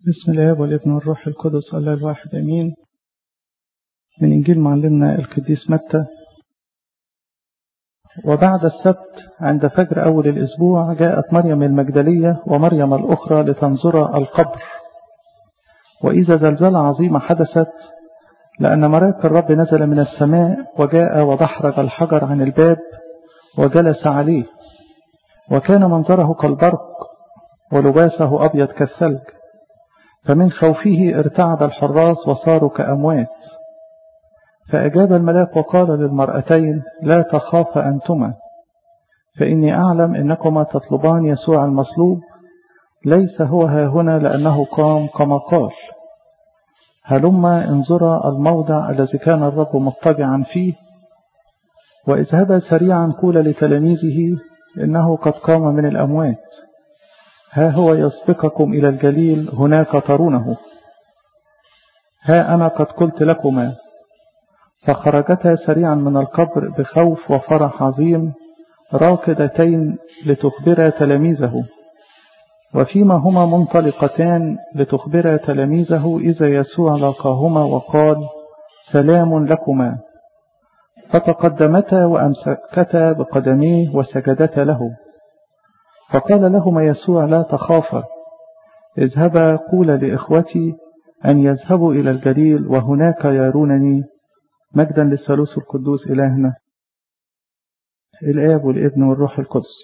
بسم الله والابن والروح القدس الله الواحد امين من انجيل معلمنا القديس متى وبعد السبت عند فجر اول الاسبوع جاءت مريم المجدليه ومريم الاخرى لتنظر القبر واذا زلزله عظيمه حدثت لان ملاك الرب نزل من السماء وجاء ودحرج الحجر عن الباب وجلس عليه وكان منظره كالبرق ولباسه ابيض كالثلج فمن خوفه ارتعد الحراس وصاروا كأموات فأجاب الملاك وقال للمرأتين لا تخافا أنتما فإني أعلم إنكما تطلبان يسوع المصلوب ليس هو ها هنا لأنه قام كما قال هلما انظرا الموضع الذي كان الرب مضطجعا فيه واذهبا سريعا قول لتلاميذه إنه قد قام من الأموات ها هو يسبقكم إلى الجليل هناك ترونه ها أنا قد قلت لكما فخرجتا سريعا من القبر بخوف وفرح عظيم راكدتين لتخبرا تلاميذه وفيما هما منطلقتان لتخبرا تلاميذه إذا يسوع لقاهما وقال سلام لكما فتقدمتا وأمسكتا بقدميه وسجدتا له فقال لهما يسوع لا تخافا اذهبا قول لإخوتي أن يذهبوا إلى الجليل وهناك يرونني مجدا للثالوث القدوس إلهنا الآب والابن والروح القدس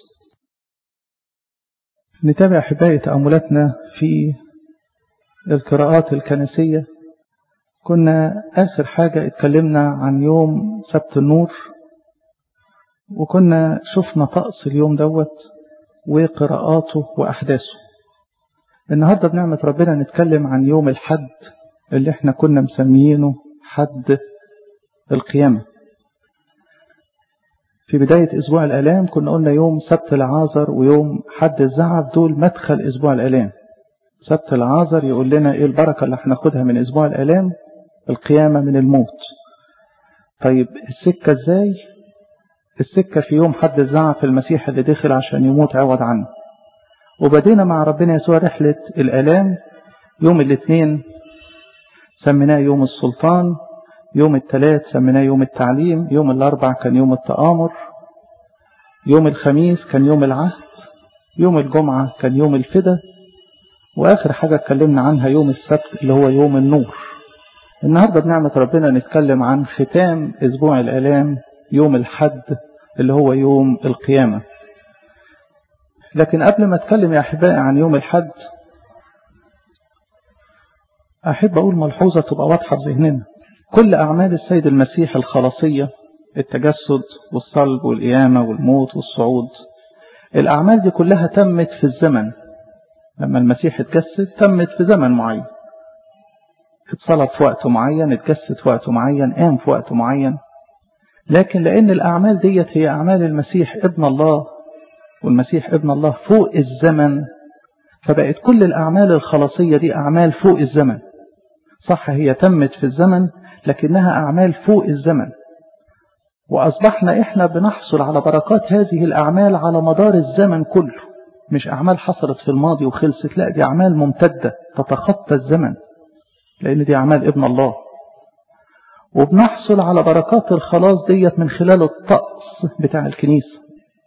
نتابع أحبائي تأملاتنا في القراءات الكنسية كنا آخر حاجة اتكلمنا عن يوم سبت النور وكنا شفنا طقس اليوم دوت وقراءاته وأحداثه النهاردة بنعمة ربنا نتكلم عن يوم الحد اللي احنا كنا مسميينه حد القيامة في بداية أسبوع الآلام كنا قلنا يوم سبت العازر ويوم حد الزعف دول مدخل أسبوع الآلام سبت العازر يقول لنا إيه البركة اللي هناخدها من أسبوع الآلام القيامة من الموت طيب السكة إزاي السكة في يوم حد الزعف المسيح اللي دخل عشان يموت عوض عنه وبدينا مع ربنا يسوع رحلة الآلام يوم الاثنين سميناه يوم السلطان يوم الثلاث سميناه يوم التعليم يوم الأربع كان يوم التآمر يوم الخميس كان يوم العهد يوم الجمعة كان يوم الفدا وآخر حاجة اتكلمنا عنها يوم السبت اللي هو يوم النور النهاردة بنعمة ربنا نتكلم عن ختام أسبوع الآلام يوم الحد اللي هو يوم القيامة لكن قبل ما اتكلم يا أحبائي عن يوم الحد أحب أقول ملحوظة تبقى واضحة في ذهننا كل أعمال السيد المسيح الخلاصية التجسد والصلب والقيامة والموت والصعود الأعمال دي كلها تمت في الزمن لما المسيح اتجسد تمت في زمن معين اتصلب في وقت معين اتجسد في وقت معين قام في وقت معين لكن لأن الأعمال ديت هي أعمال المسيح ابن الله والمسيح ابن الله فوق الزمن فبقت كل الأعمال الخلاصية دي أعمال فوق الزمن صح هي تمت في الزمن لكنها أعمال فوق الزمن وأصبحنا إحنا بنحصل على بركات هذه الأعمال على مدار الزمن كله مش أعمال حصلت في الماضي وخلصت لا دي أعمال ممتدة تتخطى الزمن لأن دي أعمال ابن الله وبنحصل على بركات الخلاص ديت من خلال الطقس بتاع الكنيسة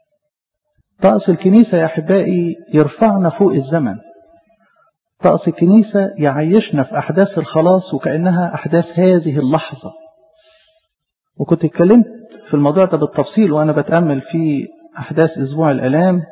طقس الكنيسة يا أحبائي يرفعنا فوق الزمن طقس الكنيسة يعيشنا في أحداث الخلاص وكأنها أحداث هذه اللحظة وكنت اتكلمت في الموضوع ده بالتفصيل وأنا بتأمل في أحداث أسبوع الألام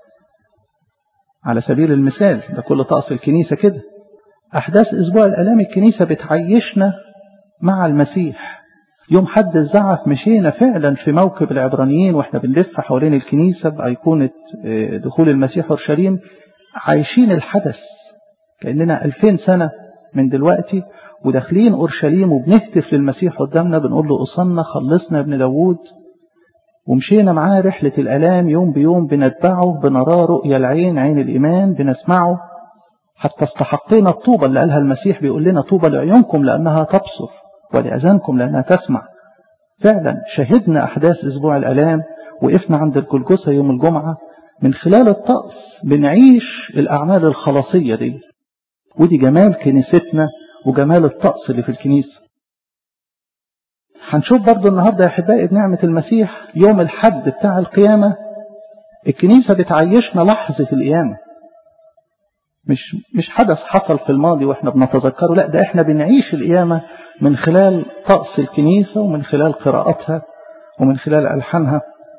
على سبيل المثال ده كل طقس الكنيسة كده أحداث أسبوع الألام الكنيسة بتعيشنا مع المسيح يوم حد الزعف مشينا فعلا في موكب العبرانيين واحنا بنلف حوالين الكنيسة بأيقونة دخول المسيح أورشليم عايشين الحدث كأننا ألفين سنة من دلوقتي وداخلين أورشليم وبنهتف للمسيح قدامنا بنقول له أصلنا خلصنا ابن داوود ومشينا معاه رحلة الألام يوم بيوم بنتبعه بنراه رؤيا العين عين الإيمان بنسمعه حتى استحقينا الطوبة اللي قالها المسيح بيقول لنا طوبة لعيونكم لأنها تبصر ولأذانكم لأنها تسمع فعلا شهدنا أحداث أسبوع الألام وقفنا عند الجلجسة يوم الجمعة من خلال الطقس بنعيش الأعمال الخلاصية دي ودي جمال كنيستنا وجمال الطقس اللي في الكنيسة هنشوف برضو النهاردة يا أحبائي بنعمة المسيح يوم الحد بتاع القيامة الكنيسة بتعيشنا لحظة القيامة مش مش حدث حصل في الماضي واحنا بنتذكره لا ده احنا بنعيش القيامة من خلال طقس الكنيسة ومن خلال قراءتها ومن خلال ألحانها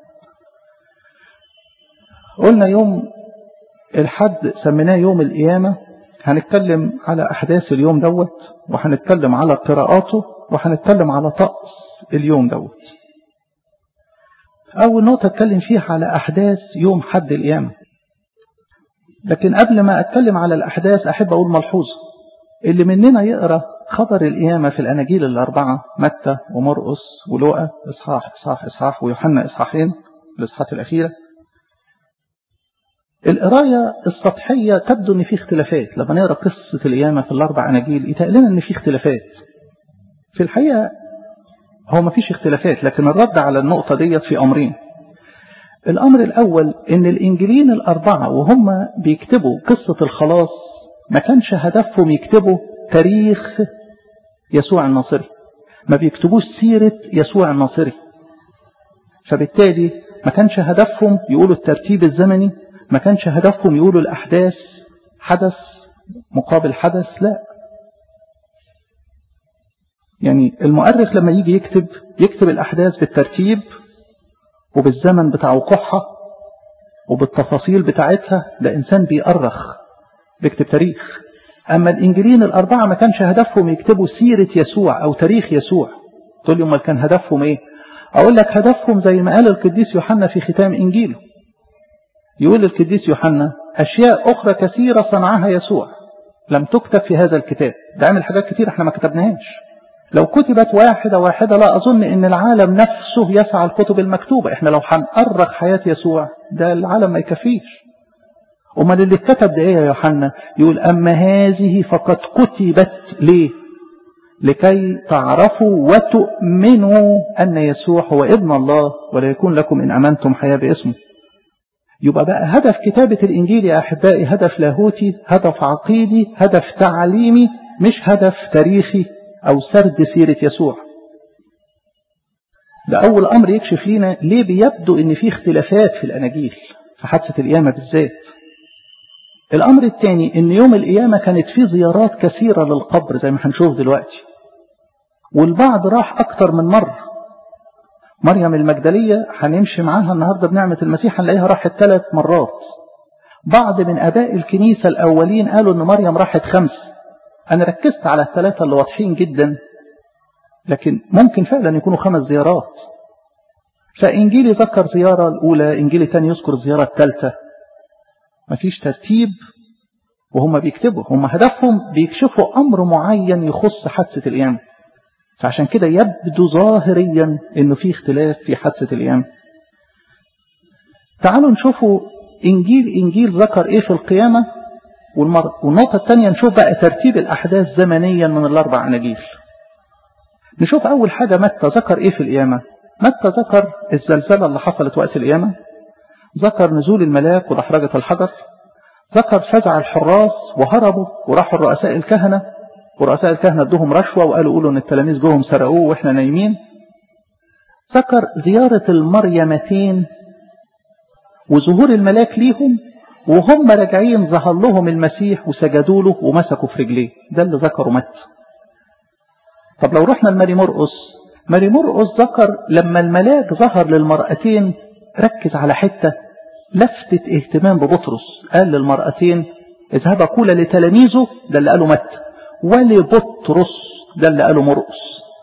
قلنا يوم الحد سميناه يوم القيامة هنتكلم على أحداث اليوم دوت وهنتكلم على قراءاته وهنتكلم على طقس اليوم دوت أول نقطة أتكلم فيها على أحداث يوم حد القيامة لكن قبل ما أتكلم على الأحداث أحب أقول ملحوظة اللي مننا يقرأ خبر القيامة في الأناجيل الأربعة متى ومرقس ولوقا إصحاح إصحاح إصحاح ويوحنا إصحاحين الإصحاحات الأخيرة القراية السطحية تبدو أن في اختلافات لما نقرأ قصة القيامة في الأربع أناجيل يتقال لنا أن في اختلافات في الحقيقة هو ما فيش اختلافات لكن الرد على النقطة ديت في أمرين الأمر الأول أن الإنجيلين الأربعة وهم بيكتبوا قصة الخلاص ما كانش هدفهم يكتبوا تاريخ يسوع الناصري ما بيكتبوش سيرة يسوع الناصري فبالتالي ما كانش هدفهم يقولوا الترتيب الزمني ما كانش هدفهم يقولوا الأحداث حدث مقابل حدث لا يعني المؤرخ لما يجي يكتب يكتب الأحداث بالترتيب وبالزمن بتاع وقوعها وبالتفاصيل بتاعتها ده إنسان بيأرخ بيكتب تاريخ أما الإنجيلين الأربعة ما كانش هدفهم يكتبوا سيرة يسوع أو تاريخ يسوع تقول لي أمال كان هدفهم إيه أقول لك هدفهم زي ما قال القديس يوحنا في ختام إنجيله يقول القديس يوحنا أشياء أخرى كثيرة صنعها يسوع لم تكتب في هذا الكتاب ده عمل حاجات كتير احنا ما كتبناهاش لو كتبت واحدة واحدة لا أظن أن العالم نفسه يسعى الكتب المكتوبة احنا لو هنأرخ حياة يسوع ده العالم ما يكفيش أمال اللي اتكتب ده ايه يا يوحنا يقول أما هذه فقد كتبت ليه لكي تعرفوا وتؤمنوا أن يسوع هو ابن الله ولا يكون لكم إن أمنتم حياة باسمه يبقى بقى هدف كتابة الإنجيل يا أحبائي هدف لاهوتي هدف عقيدي هدف تعليمي مش هدف تاريخي أو سرد سيرة يسوع ده أول أمر يكشف لنا ليه بيبدو أن في اختلافات في الأناجيل في حادثة القيامة بالذات الأمر الثاني أن يوم القيامة كانت فيه زيارات كثيرة للقبر زي ما هنشوف دلوقتي والبعض راح أكتر من مرة مريم المجدلية هنمشي معاها النهاردة بنعمة المسيح هنلاقيها راحت ثلاث مرات بعض من أباء الكنيسة الأولين قالوا أن مريم راحت خمس أنا ركزت على الثلاثة اللي واضحين جدا لكن ممكن فعلا يكونوا خمس زيارات فإنجيلي ذكر زيارة الأولى إنجيلي تاني يذكر الزيارة الثالثة مفيش ترتيب وهم بيكتبوا هم هدفهم بيكشفوا أمر معين يخص حادثة القيامة فعشان كده يبدو ظاهريا انه في اختلاف في حادثة القيامة تعالوا نشوفوا انجيل انجيل ذكر ايه في القيامة والنقطة الثانية نشوف بقى ترتيب الاحداث زمنيا من الاربع اناجيل نشوف اول حاجة متى ذكر ايه في القيامة متى ذكر الزلزلة اللي حصلت وقت القيامة ذكر نزول الملاك ودحرجة الحجر ذكر فزع الحراس وهربوا وراحوا الرؤساء الكهنة ورؤساء الكهنة ادوهم رشوة وقالوا قولوا ان التلاميذ جوهم سرقوه واحنا نايمين ذكر زيارة المريمتين وظهور الملاك ليهم وهم راجعين ظهر لهم المسيح وسجدوا له ومسكوا في رجليه ده اللي ذكره متى طب لو رحنا لماري مرقس ماري مرقس ذكر لما الملاك ظهر للمرأتين ركز على حتة لفتة اهتمام ببطرس قال للمرأتين اذهبا قولا لتلاميذه ده اللي قاله متى ولبطرس ده اللي قاله مرقس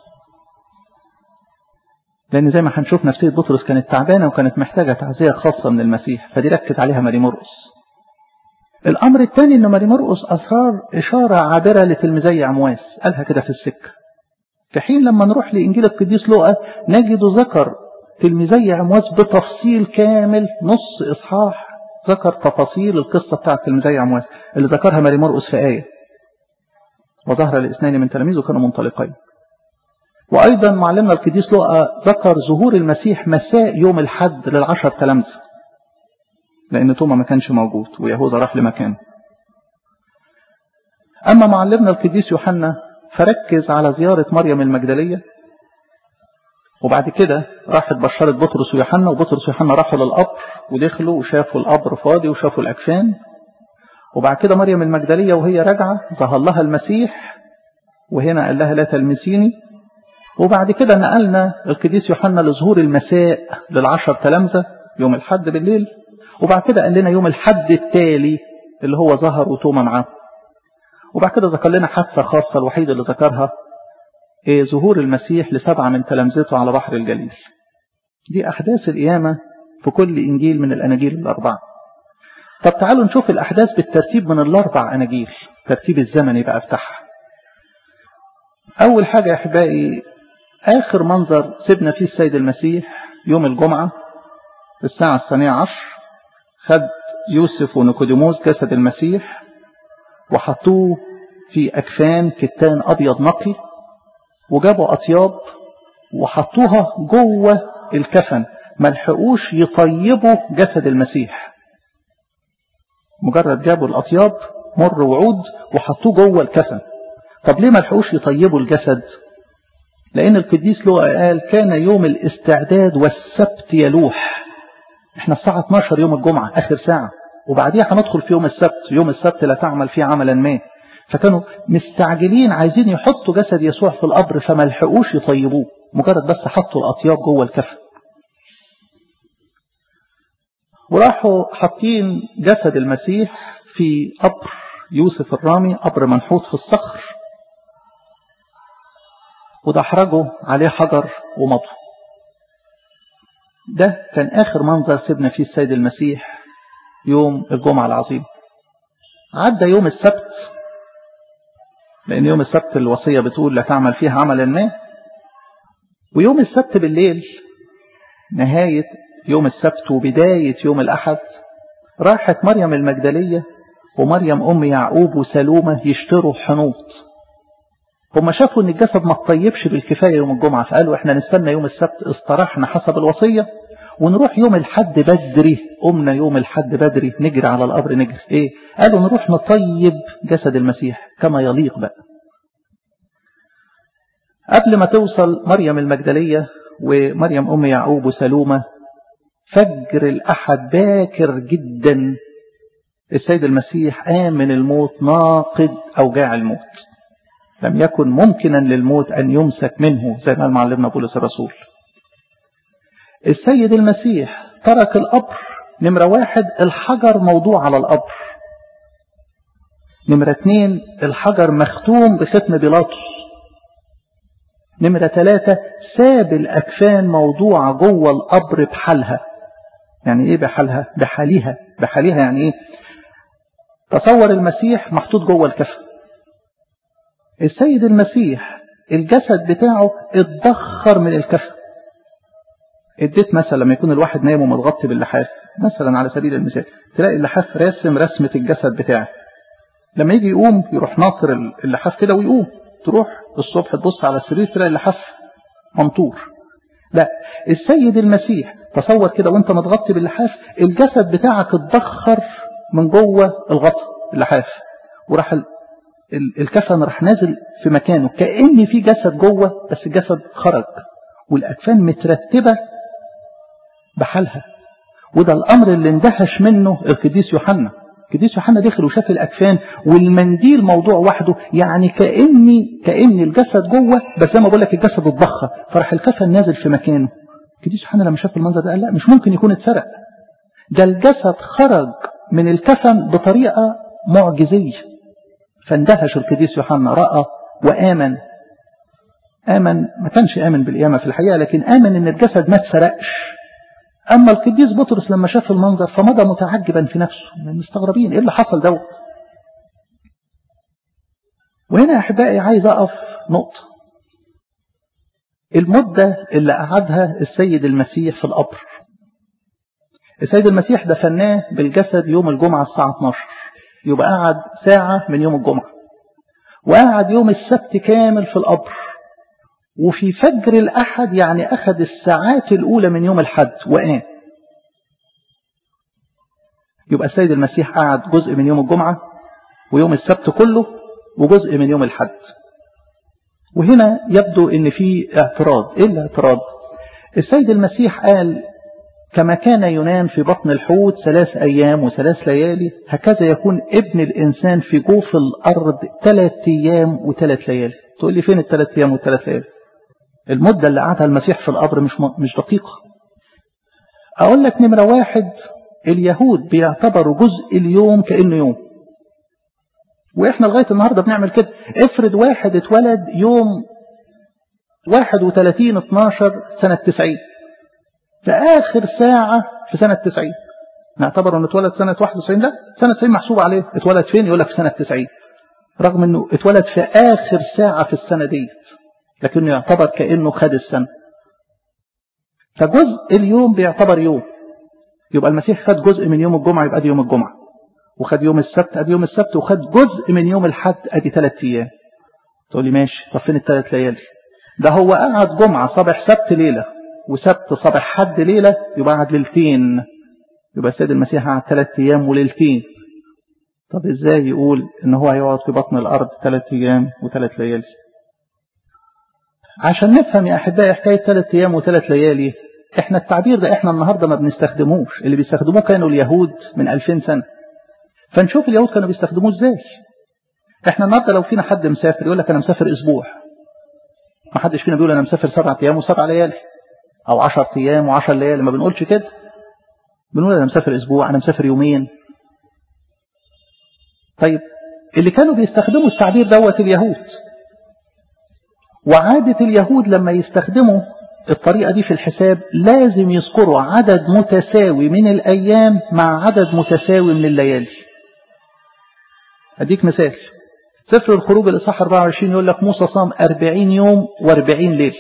لأن زي ما هنشوف نفسية بطرس كانت تعبانة وكانت محتاجة تعزية خاصة من المسيح فدي ركز عليها ماري مرقس الأمر الثاني أن ماري مرقس أثار إشارة عابرة لتلميذي عمواس قالها كده في السكة في حين لما نروح لإنجيل القديس لوقا نجد ذكر تلميذي عمواس بتفصيل كامل نص إصحاح ذكر تفاصيل القصة بتاعت تلميذي عمواس اللي ذكرها ماري مرقس في آية وظهر الاثنين من تلاميذه كانوا منطلقين وأيضا معلمنا القديس لوقا ذكر ظهور المسيح مساء يوم الحد للعشر تلامذة لأن توما ما كانش موجود ويهوذا راح لمكانه أما معلمنا القديس يوحنا فركز على زيارة مريم المجدلية وبعد كده راحت بشرت بطرس ويوحنا وبطرس ويوحنا راحوا للقبر ودخلوا وشافوا القبر فاضي وشافوا الأكفان وبعد كده مريم المجدلية وهي راجعة ظهر لها المسيح وهنا قال لها لا تلمسيني وبعد كده نقلنا القديس يوحنا لظهور المساء للعشر تلامذة يوم الحد بالليل وبعد كده قال لنا يوم الحد التالي اللي هو ظهر وتوما معاه وبعد كده ذكر لنا حادثة خاصة الوحيدة اللي ذكرها إيه ظهور المسيح لسبعة من تلامذته على بحر الجليل دي أحداث القيامة في كل إنجيل من الأناجيل الأربعة طب تعالوا نشوف الأحداث بالترتيب من الأربع أناجيل ترتيب الزمني بقى افتحها أول حاجة يا أحبائي آخر منظر سيبنا فيه السيد المسيح يوم الجمعة الساعة الثانية عشر خد يوسف ونيكوديموس جسد المسيح وحطوه في أكفان كتان أبيض نقي وجابوا أطياب وحطوها جوه الكفن ما لحقوش يطيبوا جسد المسيح مجرد جابوا الأطياب مر وعود وحطوه جوه الكفن طب ليه ما لحقوش يطيبوا الجسد لأن القديس لوقا قال كان يوم الاستعداد والسبت يلوح احنا الساعة 12 يوم الجمعة آخر ساعة وبعديها هندخل في يوم السبت يوم السبت لا تعمل فيه عملا ما فكانوا مستعجلين عايزين يحطوا جسد يسوع في القبر فما لحقوش يطيبوه مجرد بس حطوا الأطياب جوه الكفن وراحوا حاطين جسد المسيح في قبر يوسف الرامي قبر منحوت في الصخر ودحرجوا عليه حجر ومضوا ده كان آخر منظر سيبنا فيه السيد المسيح يوم الجمعة العظيم عدى يوم السبت لأن يوم السبت الوصية بتقول لا تعمل فيها عملا ما ويوم السبت بالليل نهاية يوم السبت وبداية يوم الأحد راحت مريم المجدلية ومريم أم يعقوب وسلومة يشتروا حنوط هم شافوا ان الجسد ما تطيبش بالكفاية يوم الجمعة فقالوا احنا نستنى يوم السبت استراحنا حسب الوصية ونروح يوم الحد بدري قمنا يوم الحد بدري نجري على القبر نجري ايه قالوا نروح نطيب جسد المسيح كما يليق بقى قبل ما توصل مريم المجدلية ومريم أم يعقوب وسلومة فجر الأحد باكر جدا السيد المسيح قام من الموت ناقد أوجاع الموت لم يكن ممكنا للموت أن يمسك منه زي ما معلمنا بولس الرسول السيد المسيح ترك القبر نمرة واحد الحجر موضوع على القبر نمرة اتنين الحجر مختوم بختم بيلاطس نمرة ثلاثة ساب الأكفان موضوعة جوه القبر بحالها يعني ايه بحالها بحالها بحالها يعني ايه تصور المسيح محطوط جوه الكفن السيد المسيح الجسد بتاعه اتضخر من الكفن اديت مثلا لما يكون الواحد نايم ومتغطي باللحاف مثلا على سبيل المثال تلاقي اللحاف راسم رسمة الجسد بتاعه لما يجي يقوم يروح ناطر اللحاف كده ويقوم تروح الصبح تبص على السرير تلاقي اللحاف منطور لا السيد المسيح تصور كده وانت متغطي باللحاف الجسد بتاعك اتضخر من جوه الغطا اللحاف وراح الكفن راح نازل في مكانه كأن في جسد جوه بس الجسد خرج والأكفان مترتبة بحالها وده الأمر اللي اندهش منه القديس يوحنا القديس يوحنا دخل وشاف الأكفان والمنديل موضوع وحده يعني كأني كأن الجسد جوه بس زي ما بقول لك الجسد اتضخر فراح الكفن نازل في مكانه القديس يوحنا لما شاف المنظر ده قال لا مش ممكن يكون اتسرق ده الجسد خرج من الكفن بطريقة معجزية فاندهش القديس يوحنا رأى وآمن آمن ما كانش آمن بالقيامة في الحقيقة لكن آمن إن الجسد ما اتسرقش أما القديس بطرس لما شاف المنظر فمضى متعجبا في نفسه مستغربين إيه اللي حصل دوت وهنا أحبائي عايز أقف نقطة المدة اللي قعدها السيد المسيح في القبر السيد المسيح دفناه بالجسد يوم الجمعة الساعة 12 يبقى قعد ساعة من يوم الجمعة وقعد يوم السبت كامل في القبر وفي فجر الأحد يعني أخذ الساعات الأولى من يوم الحد وقام يبقى السيد المسيح قعد جزء من يوم الجمعة ويوم السبت كله وجزء من يوم الحد وهنا يبدو ان في اعتراض ايه الاعتراض السيد المسيح قال كما كان ينام في بطن الحوت ثلاث أيام وثلاث ليالي هكذا يكون ابن الإنسان في جوف الأرض ثلاث أيام وثلاث ليالي تقول لي فين الثلاث أيام والثلاث ليالي المدة اللي قعدها المسيح في القبر مش مش دقيقة أقول لك نمرة واحد اليهود بيعتبروا جزء اليوم كأنه يوم وإحنا لغاية النهاردة بنعمل كده افرض واحد اتولد يوم 31 12 سنة 90 في آخر ساعة في سنة 90 نعتبر أنه اتولد سنة 91 لا سنة 90 محسوب عليه اتولد فين يقول لك في سنة 90 رغم أنه اتولد في آخر ساعة في السنة دي لكنه يعتبر كأنه خد السنة فجزء اليوم بيعتبر يوم يبقى المسيح خد جزء من يوم الجمعة يبقى دي يوم الجمعة وخد يوم السبت ادي يوم السبت وخد جزء من يوم الحد ادي ثلاث ايام تقول لي ماشي طب فين الثلاث ليالي ده هو قعد جمعة صبح سبت ليلة وسبت صبح حد ليلة يبقى قعد ليلتين يبقى السيد المسيح قعد ثلاث ايام وليلتين طب ازاي يقول ان هو هيقعد في بطن الارض ثلاث ايام وثلاث ليالي عشان نفهم يا احبائي حكايه ثلاث ايام وثلاث ليالي احنا التعبير ده احنا النهارده ما بنستخدموش اللي بيستخدموه كانوا اليهود من 2000 سنه فنشوف اليهود كانوا بيستخدموه ازاي احنا النهارده لو فينا حد مسافر يقول لك انا مسافر اسبوع ما حدش فينا بيقول انا مسافر سبعة ايام وسبع ليالي او 10 ايام و10 ليالي ما بنقولش كده بنقول انا مسافر اسبوع انا مسافر يومين طيب اللي كانوا بيستخدموا التعبير دوت اليهود وعادة اليهود لما يستخدموا الطريقة دي في الحساب لازم يذكروا عدد متساوي من الأيام مع عدد متساوي من الليالي أديك مثال سفر الخروج الإصحاح 24 يقول لك موسى صام 40 يوم و40 ليلة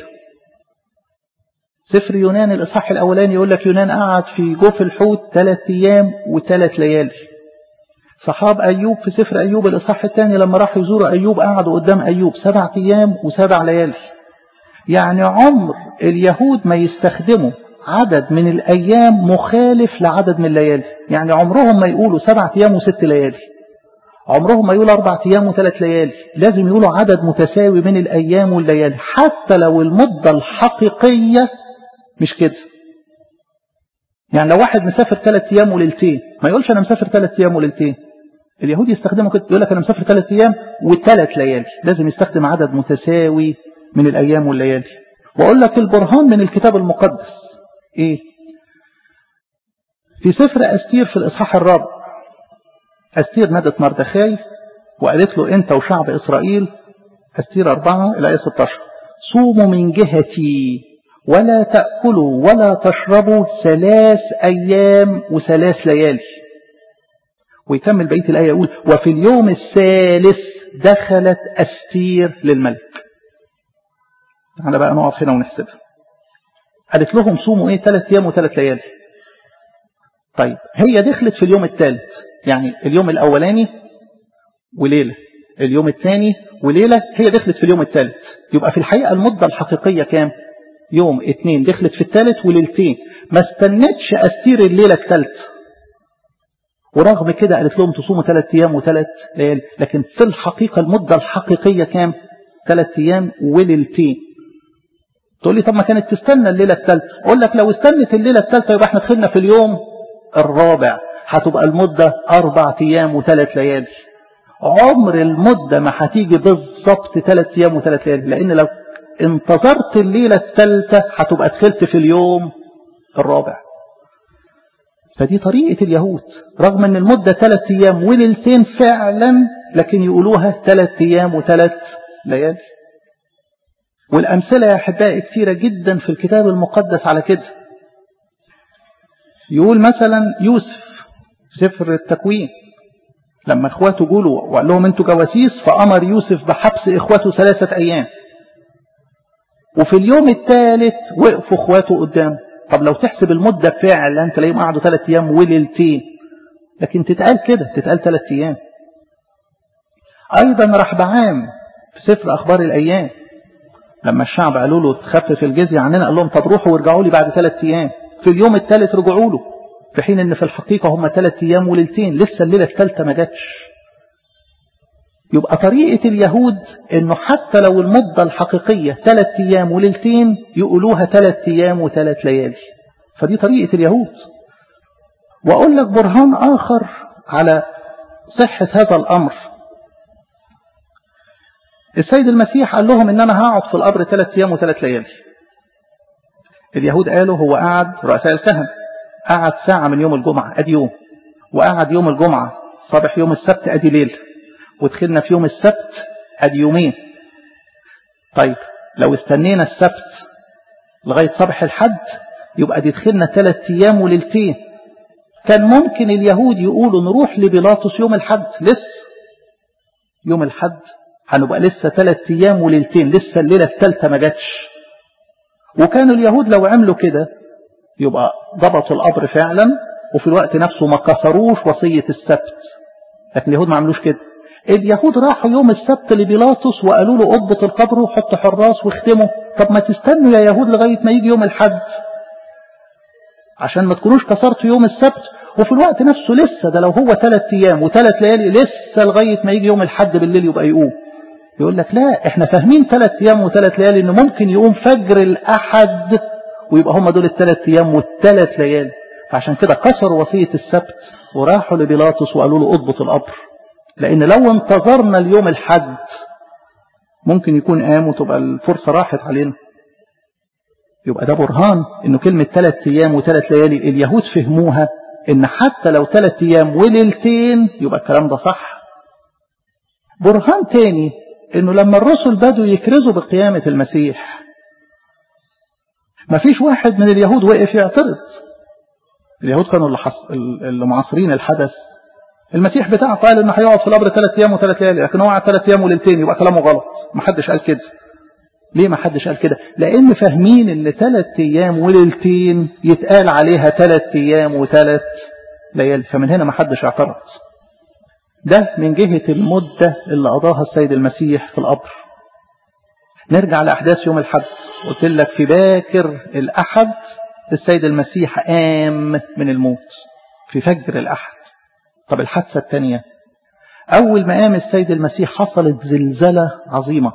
سفر يونان الإصحاح الأولاني يقول لك يونان قعد في جوف الحوت ثلاث أيام وثلاث ليالي صحاب أيوب في سفر أيوب الإصحاح الثاني لما راحوا يزوروا أيوب قعدوا قدام أيوب سبع أيام وسبع ليالي يعني عمر اليهود ما يستخدموا عدد من الأيام مخالف لعدد من الليالي يعني عمرهم ما يقولوا سبع أيام وست ليالي عمرهم ما يقولوا أربع أيام وثلاث ليالي لازم يقولوا عدد متساوي من الأيام والليالي حتى لو المدة الحقيقية مش كده يعني لو واحد مسافر ثلاث أيام وليلتين ما يقولش أنا مسافر ثلاث أيام وليلتين اليهود يستخدموا كده يقول لك أنا مسافر ثلاث أيام وثلاث ليالي لازم يستخدم عدد متساوي من الأيام والليالي وأقول لك البرهان من الكتاب المقدس إيه في سفر أستير في الإصحاح الرابع أستير نادت مردخاي وقالت له أنت وشعب إسرائيل أستير أربعة الآية 16 صوموا من جهتي ولا تأكلوا ولا تشربوا ثلاث أيام وثلاث ليالي ويكمل بقية الآية يقول وفي اليوم الثالث دخلت أستير للملك تعالى بقى نقف هنا ونحسبها قالت لهم صوموا ايه ثلاث ايام وثلاث ليالي طيب هي دخلت في اليوم الثالث يعني اليوم الاولاني وليلة اليوم الثاني وليلة هي دخلت في اليوم الثالث يبقى في الحقيقة المدة الحقيقية كام يوم اثنين دخلت في الثالث وليلتين ما استنتش أستير الليلة الثالثة ورغم كده قالت لهم تصوموا ثلاث أيام وثلاث ليالي لكن في الحقيقة المدة الحقيقية كام ثلاث أيام وليلتين تقول لي طب ما كانت تستنى الليلة الثالثة أقول لك لو استنت الليلة الثالثة يبقى احنا دخلنا في اليوم الرابع هتبقى المدة أربع أيام وثلاث ليالي عمر المدة ما هتيجي بالظبط ثلاث أيام وثلاث ليالي لأن لو انتظرت الليلة الثالثة هتبقى دخلت في اليوم الرابع فدي طريقة اليهود رغم ان المدة ثلاث أيام وليلتين فعلا لكن يقولوها ثلاث أيام وثلاث ليالي والأمثلة يا أحبائي كثيرة جدا في الكتاب المقدس على كده يقول مثلا يوسف في سفر التكوين لما اخواته جولوا وقال لهم انتوا جواسيس فأمر يوسف بحبس اخواته ثلاثة أيام وفي اليوم الثالث وقفوا اخواته قدامه طب لو تحسب المدة فعلا تلاقيهم قعدوا ثلاث أيام وليلتين لكن تتقال كده تتقال ثلاث أيام أيضا رحبعام في سفر أخبار الأيام لما الشعب قالوا له تخفف الجزية عننا قال لهم طب روحوا وارجعوا لي بعد ثلاث أيام في اليوم الثالث رجعوا له في حين ان في الحقيقة هم ثلاث أيام وليلتين لسه الليلة الثالثة ما جاتش يبقى طريقة اليهود انه حتى لو المدة الحقيقية ثلاث ايام وليلتين يقولوها ثلاث ايام وثلاث ليالي فدي طريقة اليهود واقول لك برهان اخر على صحة هذا الامر السيد المسيح قال لهم ان انا هقعد في القبر ثلاث ايام وثلاث ليالي اليهود قالوا هو قعد رؤساء الكهنة قعد ساعة من يوم الجمعة ادي يوم وقعد يوم الجمعة صبح يوم السبت ادي ليل ودخلنا في يوم السبت ادي يومين طيب لو استنينا السبت لغاية صبح الحد يبقى دي دخلنا ثلاث ايام وليلتين كان ممكن اليهود يقولوا نروح لبيلاطس يوم الحد لسه يوم الحد هنبقى لسه ثلاث ايام وليلتين لسه الليلة الثالثة ما جاتش وكانوا اليهود لو عملوا كده يبقى ضبطوا القبر فعلا وفي الوقت نفسه ما كسروش وصية السبت لكن اليهود ما عملوش كده اليهود راحوا يوم السبت لبيلاطس وقالوا له اضبط القبر وحط حراس واختموا طب ما تستنوا يا يهود لغاية ما يجي يوم الحد عشان ما تكونوش كسرتوا يوم السبت وفي الوقت نفسه لسه ده لو هو ثلاث ايام وثلاث ليالي لسه لغاية ما يجي يوم الحد بالليل يبقى يقوم يقول لك لا احنا فاهمين ثلاث ايام وثلاث ليالي انه ممكن يقوم فجر الاحد ويبقى هم دول الثلاث ايام والثلاث ليالي فعشان كده كسروا وصية السبت وراحوا لبيلاطس وقالوا له اضبط القبر لان لو انتظرنا اليوم الحد ممكن يكون قام وتبقى الفرصة راحت علينا يبقى ده برهان انه كلمة ثلاث ايام وثلاث ليالي اليهود فهموها ان حتى لو ثلاث ايام وليلتين يبقى الكلام ده صح برهان تاني انه لما الرسل بدوا يكرزوا بقيامة المسيح ما فيش واحد من اليهود وقف يعترض اليهود كانوا اللي, حص... اللي معاصرين الحدث المسيح بتاعه قال انه هيقعد في القبر ثلاث ايام وثلاث ليالي لكن هو قعد ثلاث ايام وليلتين يبقى كلامه غلط ما حدش قال كده ليه ما حدش قال كده لان فاهمين ان ثلاث ايام وليلتين يتقال عليها ثلاث ايام وثلاث ليالي فمن هنا ما حدش اعترض ده من جهة المدة اللي قضاها السيد المسيح في القبر نرجع لأحداث يوم الحد قلت لك في باكر الأحد السيد المسيح قام من الموت في فجر الأحد طب الحادثة الثانية أول ما قام السيد المسيح حصلت زلزلة عظيمة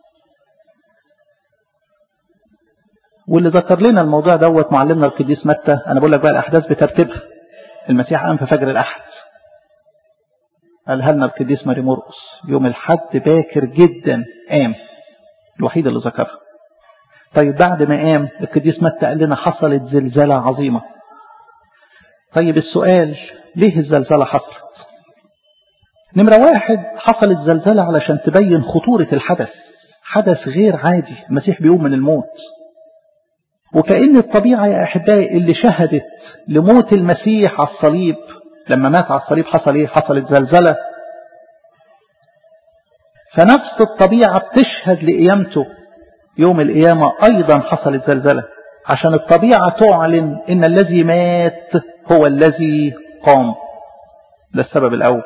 واللي ذكر لنا الموضوع دوت معلمنا القديس متى أنا بقول لك بقى الأحداث بترتيبها المسيح قام في فجر الأحد قالها لنا القديس ماري مرقس يوم الحد باكر جدا قام الوحيد اللي ذكرها طيب بعد ما قام القديس متى قال لنا حصلت زلزلة عظيمة طيب السؤال ليه الزلزلة حصلت نمرة واحد حصلت زلزلة علشان تبين خطورة الحدث حدث غير عادي المسيح بيقوم من الموت وكأن الطبيعة يا أحبائي اللي شهدت لموت المسيح على الصليب لما مات على الصليب حصل ايه حصلت زلزلة فنفس الطبيعة بتشهد لقيامته يوم القيامة أيضا حصلت زلزلة عشان الطبيعة تعلن إن الذي مات هو الذي قام ده السبب الأول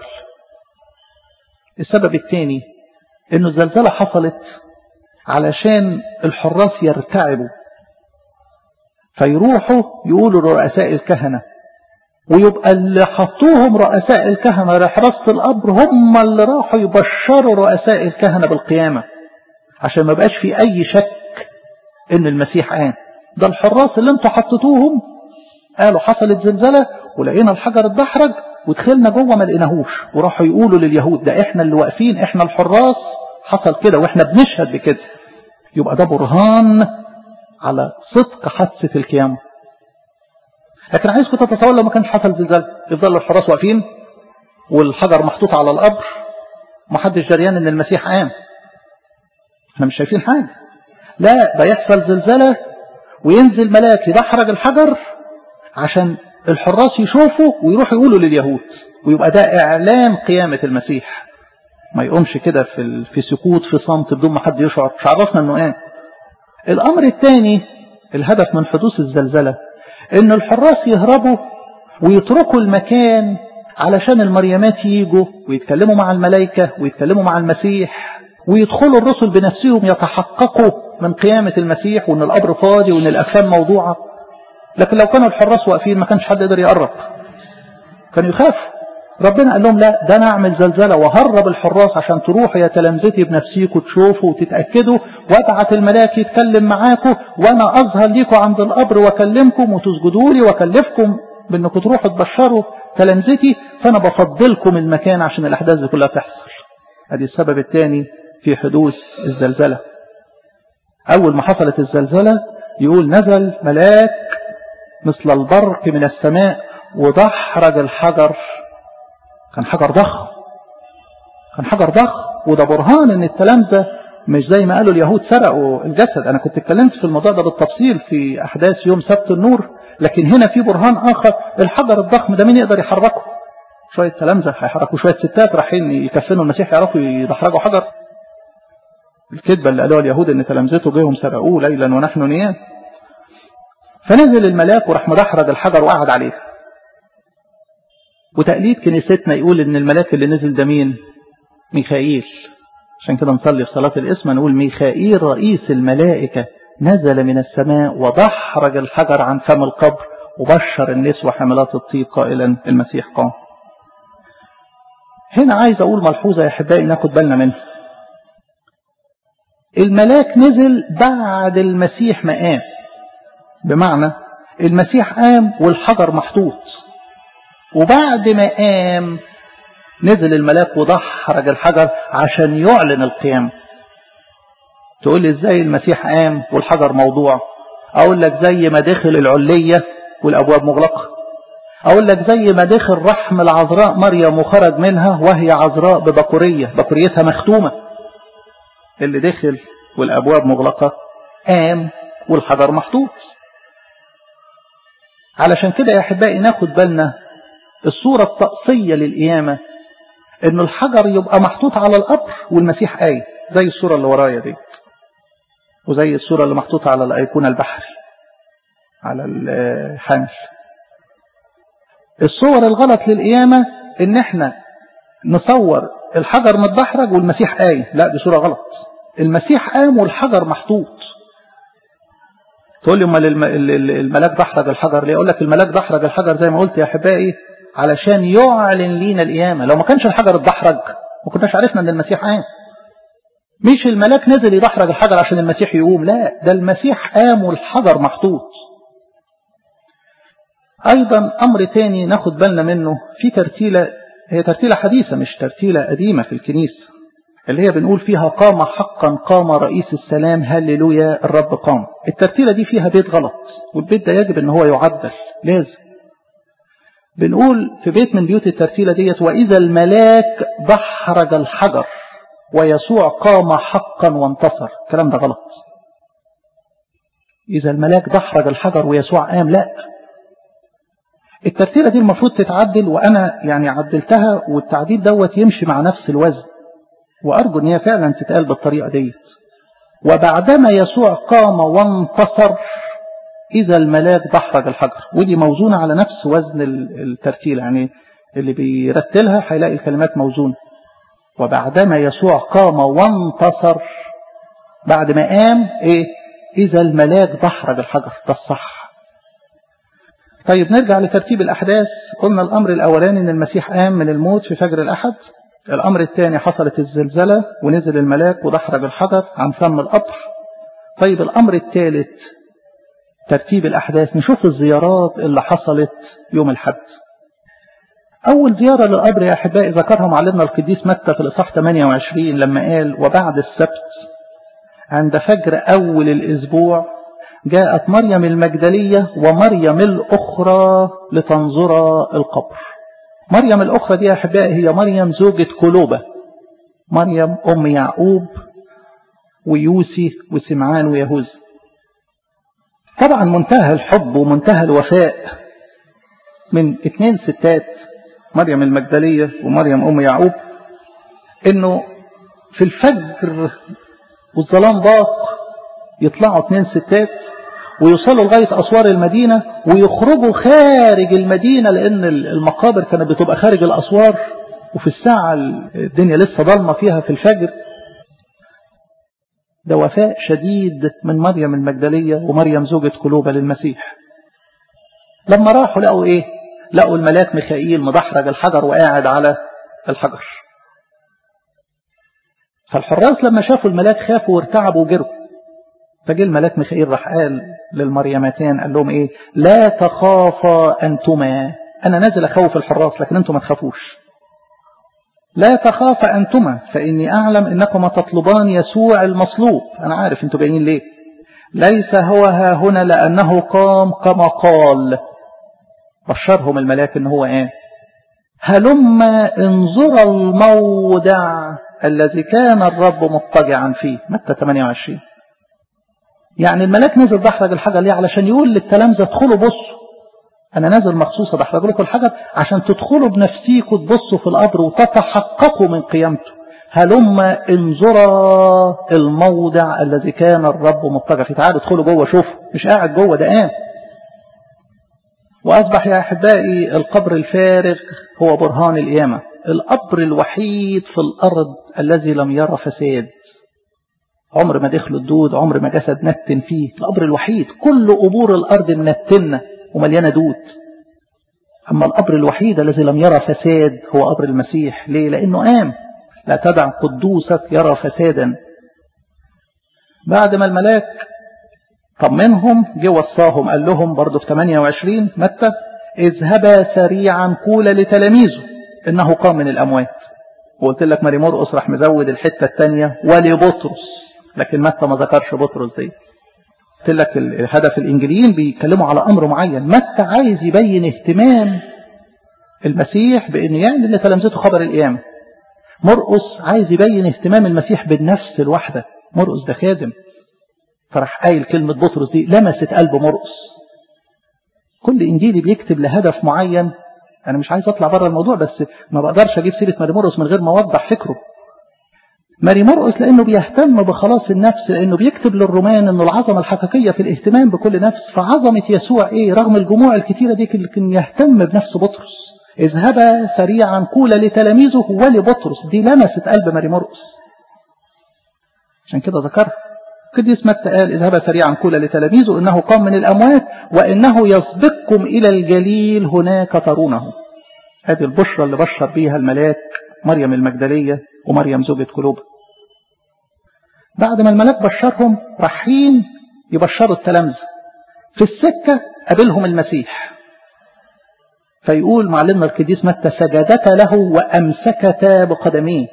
السبب الثاني إنه الزلزلة حصلت علشان الحراس يرتعبوا فيروحوا يقولوا لرؤساء الكهنة ويبقى اللي حطوهم رؤساء الكهنة لحراسة القبر هم اللي راحوا يبشروا رؤساء الكهنة بالقيامة عشان ما بقاش في أي شك إن المسيح قام ده الحراس اللي انتوا حطيتوهم قالوا حصلت زلزلة ولقينا الحجر اتدحرج ودخلنا جوه ما لقيناهوش وراحوا يقولوا لليهود ده احنا اللي واقفين احنا الحراس حصل كده واحنا بنشهد بكده يبقى ده برهان على صدق حادثة القيامة لكن عايزكم تتصور لو ما كانش حصل زلزال يفضلوا الحراس واقفين والحجر محطوط على القبر محدش جريان ان المسيح قام احنا مش شايفين حاجة لا ده يحصل زلزلة وينزل ملاك يدحرج الحجر عشان الحراس يشوفوا ويروحوا يقولوا لليهود ويبقى ده اعلان قيامة المسيح ما يقومش كده في في سكوت في صمت بدون ما حد يشعر مش عرفنا انه قام الامر الثاني الهدف من حدوث الزلزلة ان الحراس يهربوا ويتركوا المكان علشان المريمات يجوا ويتكلموا مع الملائكة ويتكلموا مع المسيح ويدخلوا الرسل بنفسهم يتحققوا من قيامة المسيح وان القبر فاضي وان الاكفان موضوعة لكن لو كانوا الحراس واقفين ما كانش حد يقدر يقرب كانوا يخافوا ربنا قال لهم لا ده انا اعمل زلزلة وهرب الحراس عشان تروحوا يا تلامذتي بنفسيكم تشوفوا وتتأكدوا وابعت الملاك يتكلم معاكم وانا اظهر ليكم عند القبر واكلمكم وتسجدوا لي واكلفكم بانكم تروحوا تبشروا تلامذتي فانا بفضلكم المكان عشان الاحداث دي كلها تحصل ادي السبب الثاني في حدوث الزلزلة اول ما حصلت الزلزلة يقول نزل ملاك مثل البرق من السماء ودحرج الحجر كان حجر ضخم كان حجر ضخم وده برهان ان التلامذة مش زي ما قالوا اليهود سرقوا الجسد انا كنت اتكلمت في الموضوع ده بالتفصيل في احداث يوم سبت النور لكن هنا في برهان اخر الحجر الضخم ده مين يقدر يحركه شوية تلامذة هيحركوا شوية ستات رايحين يكفنوا المسيح يعرفوا يدحرجوا حجر الكذبة اللي قالوها اليهود ان تلامذته جيهم سرقوه ليلا ونحن نيام فنزل الملاك وراح مدحرج الحجر وقعد عليه وتقليد كنيستنا يقول ان الملاك اللي نزل ده مين ميخائيل عشان كده نصلي في صلاة الاسم نقول ميخائيل رئيس الملائكة نزل من السماء ودحرج الحجر عن فم القبر وبشر النسوة حملات الطيب قائلا المسيح قام هنا عايز اقول ملحوظة يا احبائي ناخد بالنا منها الملاك نزل بعد المسيح ما قام بمعنى المسيح قام والحجر محطوط وبعد ما قام نزل الملاك وضحرج الحجر عشان يعلن القيام تقول لي ازاي المسيح قام والحجر موضوع اقول لك زي ما دخل العلية والابواب مغلقة اقول لك زي ما دخل رحم العذراء مريم وخرج منها وهي عذراء ببكورية بكوريتها مختومة اللي دخل والابواب مغلقة قام والحجر محطوط علشان كده يا احبائي ناخد بالنا الصورة الطقسية للقيامة ان الحجر يبقى محطوط على القبر والمسيح قايم زي الصورة اللي ورايا دي وزي الصورة اللي محطوطة على الايقونة البحري على الحمل الصور الغلط للقيامة ان احنا نصور الحجر متدحرج والمسيح قايم لا دي صورة غلط المسيح قام والحجر محطوط تقول لي امال الملاك دحرج الحجر ليه اقول لك الملاك دحرج الحجر زي ما قلت يا احبائي علشان يعلن لينا القيامة لو ما كانش الحجر اتدحرج ما كناش عرفنا ان المسيح قام مش الملاك نزل يدحرج الحجر عشان المسيح يقوم لا ده المسيح قام والحجر محطوط ايضا امر تاني ناخد بالنا منه في ترتيلة هي ترتيلة حديثة مش ترتيلة قديمة في الكنيسة اللي هي بنقول فيها قام حقا قام رئيس السلام هللويا الرب قام الترتيلة دي فيها بيت غلط والبيت ده يجب ان هو يعدل لازم بنقول في بيت من بيوت الترتيلة ديت وإذا الملاك دحرج الحجر ويسوع قام حقا وانتصر الكلام ده غلط إذا الملاك دحرج الحجر ويسوع قام لا الترتيلة دي المفروض تتعدل وأنا يعني عدلتها والتعديل دوت يمشي مع نفس الوزن وأرجو أن هي فعلا تتقال بالطريقة ديت وبعدما يسوع قام وانتصر إذا الملاك دحرج الحجر ودي موزونة على نفس وزن الترتيل يعني اللي بيرتلها هيلاقي الكلمات موزونة وبعدما يسوع قام وانتصر بعد ما قام إيه إذا الملاك دحرج الحجر ده الصح طيب نرجع لترتيب الأحداث قلنا الأمر الأولاني أن المسيح قام من الموت في فجر الأحد الأمر الثاني حصلت الزلزلة ونزل الملاك ودحرج الحجر عن فم القبر طيب الأمر الثالث ترتيب الأحداث نشوف الزيارات اللي حصلت يوم الحد أول زيارة للقبر يا أحبائي ذكرها معلمنا القديس متى في الإصحاح 28 لما قال وبعد السبت عند فجر أول الأسبوع جاءت مريم المجدلية ومريم الأخرى لتنظر القبر مريم الأخرى دي يا أحبائي هي مريم زوجة كلوبة مريم أم يعقوب ويوسي وسمعان ويهوذا طبعا منتهى الحب ومنتهى الوفاء من اثنين ستات مريم المجدلية ومريم أم يعقوب انه في الفجر والظلام ضاق يطلعوا اثنين ستات ويوصلوا لغاية أسوار المدينة ويخرجوا خارج المدينة لأن المقابر كانت بتبقى خارج الأسوار وفي الساعة الدنيا لسه ضلمة فيها في الفجر ده وفاء شديد من مريم المجدلية ومريم زوجة قلوبة للمسيح لما راحوا لقوا ايه لقوا الملاك ميخائيل مدحرج الحجر وقاعد على الحجر فالحراس لما شافوا الملاك خافوا وارتعبوا وجروا فجه الملاك ميخائيل راح قال للمريمتان قال لهم ايه لا تخافا انتما انا نازل اخوف الحراس لكن انتم ما تخافوش لا تخافا انتما فاني اعلم انكما تطلبان يسوع المصلوب انا عارف انتوا جايين ليه ليس هو ها هنا لانه قام كما قال بشرهم الملاك ان هو ايه هلما انظر الموضع الذي كان الرب مضطجعا فيه متى 28 يعني الملاك نزل دحرج الحجر ليه علشان يقول للتلامذة ادخلوا بصوا انا نازل مخصوص دحرج لكم الحجر عشان تدخلوا بنفسيكم تبصوا في القبر وتتحققوا من قيامته هلما انظرا الموضع الذي كان الرب مضطجع فيه تعالوا ادخلوا جوه شوفوا مش قاعد جوه ده قام واصبح يا احبائي القبر الفارغ هو برهان القيامه القبر الوحيد في الارض الذي لم يرى فساد عمر ما دخل الدود عمر ما جسد نتن فيه القبر الوحيد كل قبور الأرض منتنة ومليانة دود أما القبر الوحيد الذي لم يرى فساد هو قبر المسيح ليه لأنه قام لا تدع قدوسك يرى فسادا بعد ما الملاك طمنهم جه وصاهم قال لهم برضه في 28 متى اذهبا سريعا قولا لتلاميذه انه قام من الاموات وقلت لك ماري مرقس راح مزود الحته الثانيه ولبطرس لكن متى ما ذكرش بطرس دي قلت لك الهدف الانجليين بيتكلموا على امر معين متى عايز يبين اهتمام المسيح بان يعلن لتلامذته خبر القيامه مرقس عايز يبين اهتمام المسيح بالنفس الواحده مرقس ده خادم فراح قايل كلمه بطرس دي لمست قلب مرقس كل انجيلي بيكتب لهدف معين انا مش عايز اطلع بره الموضوع بس ما بقدرش اجيب سيره ماري مرقس من غير ما اوضح فكره ماري مرقس لأنه بيهتم بخلاص النفس لأنه بيكتب للرومان أنه العظمة الحقيقية في الاهتمام بكل نفس فعظمة يسوع إيه رغم الجموع الكثيرة دي كان يهتم بنفس بطرس اذهبا سريعا قولا لتلاميذه ولبطرس دي لمست قلب ماري مرقس عشان كده ذكرها قديس متى قال اذهبا سريعا قولا لتلاميذه انه قام من الاموات وانه يسبقكم الى الجليل هناك ترونه هذه البشرى اللي بشر بيها الملاك مريم المجدلية ومريم زوجة كلوب بعد ما الملاك بشرهم رايحين يبشروا التلامذة في السكة قابلهم المسيح فيقول معلمنا القديس متى سجدتا له وأمسكتا بقدميه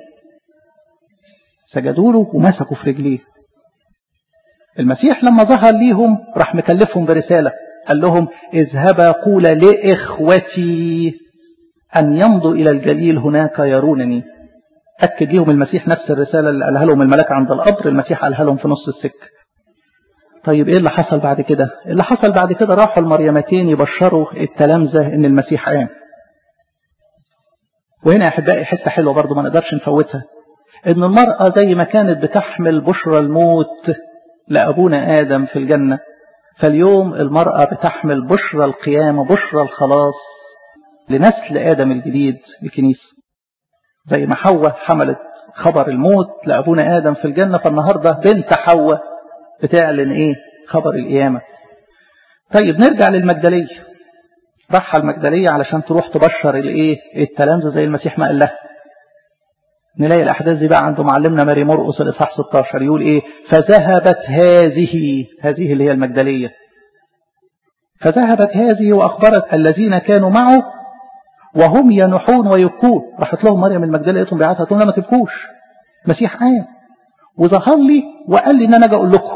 سجدوا له ومسكوا في رجليه المسيح لما ظهر ليهم راح مكلفهم برسالة قال لهم اذهبا قولا لإخوتي أن يمضوا إلى الجليل هناك يرونني أكد لهم المسيح نفس الرسالة اللي قالها لهم الملاك عند القبر المسيح قالها لهم في نص السكة طيب إيه اللي حصل بعد كده اللي حصل بعد كده راحوا المريمتين يبشروا التلامذة إن المسيح قام وهنا يا أحبائي حتة حلوة برضو ما نقدرش نفوتها إن المرأة زي ما كانت بتحمل بشرى الموت لأبونا آدم في الجنة فاليوم المرأة بتحمل بشرى القيامة بشرى الخلاص لنسل آدم الجديد الكنيسة زي ما حواء حملت خبر الموت لأبونا آدم في الجنة فالنهاردة بنت حواء بتعلن إيه خبر القيامة طيب نرجع للمجدلية راح المجدلية علشان تروح تبشر الإيه التلامذة زي المسيح ما قال لها نلاقي الأحداث دي بقى عند معلمنا ماري مرقس الإصحاح 16 يقول إيه فذهبت هذه هذه اللي هي المجدلية فذهبت هذه وأخبرت الذين كانوا معه وهم ينحون ويبكون راحت لهم مريم المجدلية لقيتهم بيعاتها تقول ما تبكوش مسيح قام وظهر لي وقال لي ان انا اجي اقول لكم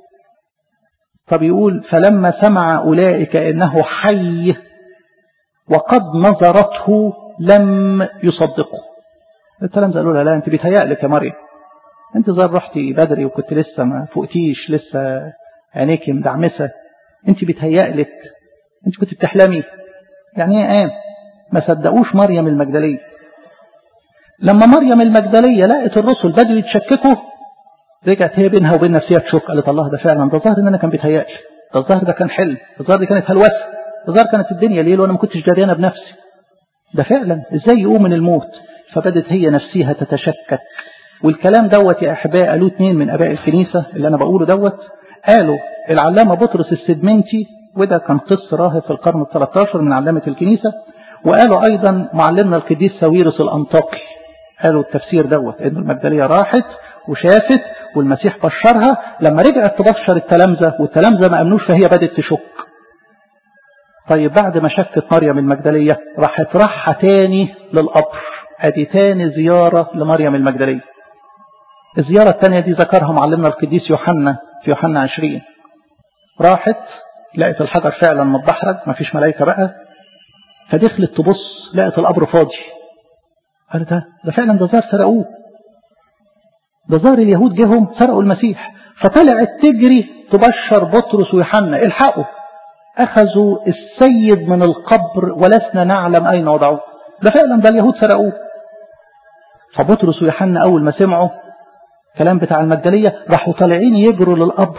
فبيقول فلما سمع اولئك انه حي وقد نظرته لم يصدقوا الكلام قالوا لها لا انت بيتهيألك يا مريم انت ظهر رحتي بدري وكنت لسه ما فوقتيش لسه عينيكي مدعمسه انت بيتهيألك انت كنت بتحلمي يعني ايه قام ما صدقوش مريم المجدلية لما مريم المجدلية لقت الرسل بدوا يتشككوا رجعت هي بينها وبين نفسها تشك قالت الله ده فعلا ده ظاهر ان انا كان بيتهيألي ده الظاهر ده كان حلم ده الظاهر دي كانت هلوسه ده الظاهر كانت الدنيا ليل وانا ما كنتش جريانه بنفسي ده فعلا ازاي يقوم من الموت فبدت هي نفسها تتشكك والكلام دوت يا احباء قالوه اثنين من اباء الكنيسه اللي انا بقوله دوت قالوا العلامه بطرس السدمنتي وده كان قس راهب في القرن ال 13 من علامة الكنيسة وقالوا أيضا معلمنا القديس ساويرس الأنطاكي قالوا التفسير دوت إن المجدلية راحت وشافت والمسيح بشرها لما رجعت تبشر التلامذة والتلامذة ما أمنوش فهي بدأت تشك طيب بعد ما شكت مريم المجدلية راحت راحة تاني للقبر ادي تاني زيارة لمريم المجدلية الزيارة التانية دي ذكرها معلمنا القديس يوحنا في يوحنا 20 راحت لقت الحجر فعلا متدحرج مفيش ملائكة بقى فدخلت تبص لقت القبر فاضي قالت ده ده فعلا ده زار سرقوه ده زار اليهود جهم سرقوا المسيح فطلعت تجري تبشر بطرس ويوحنا الحقوا أخذوا السيد من القبر ولسنا نعلم أين وضعوه ده فعلا ده اليهود سرقوه فبطرس ويوحنا أول ما سمعوا كلام بتاع المجدلية راحوا طالعين يجروا للقبر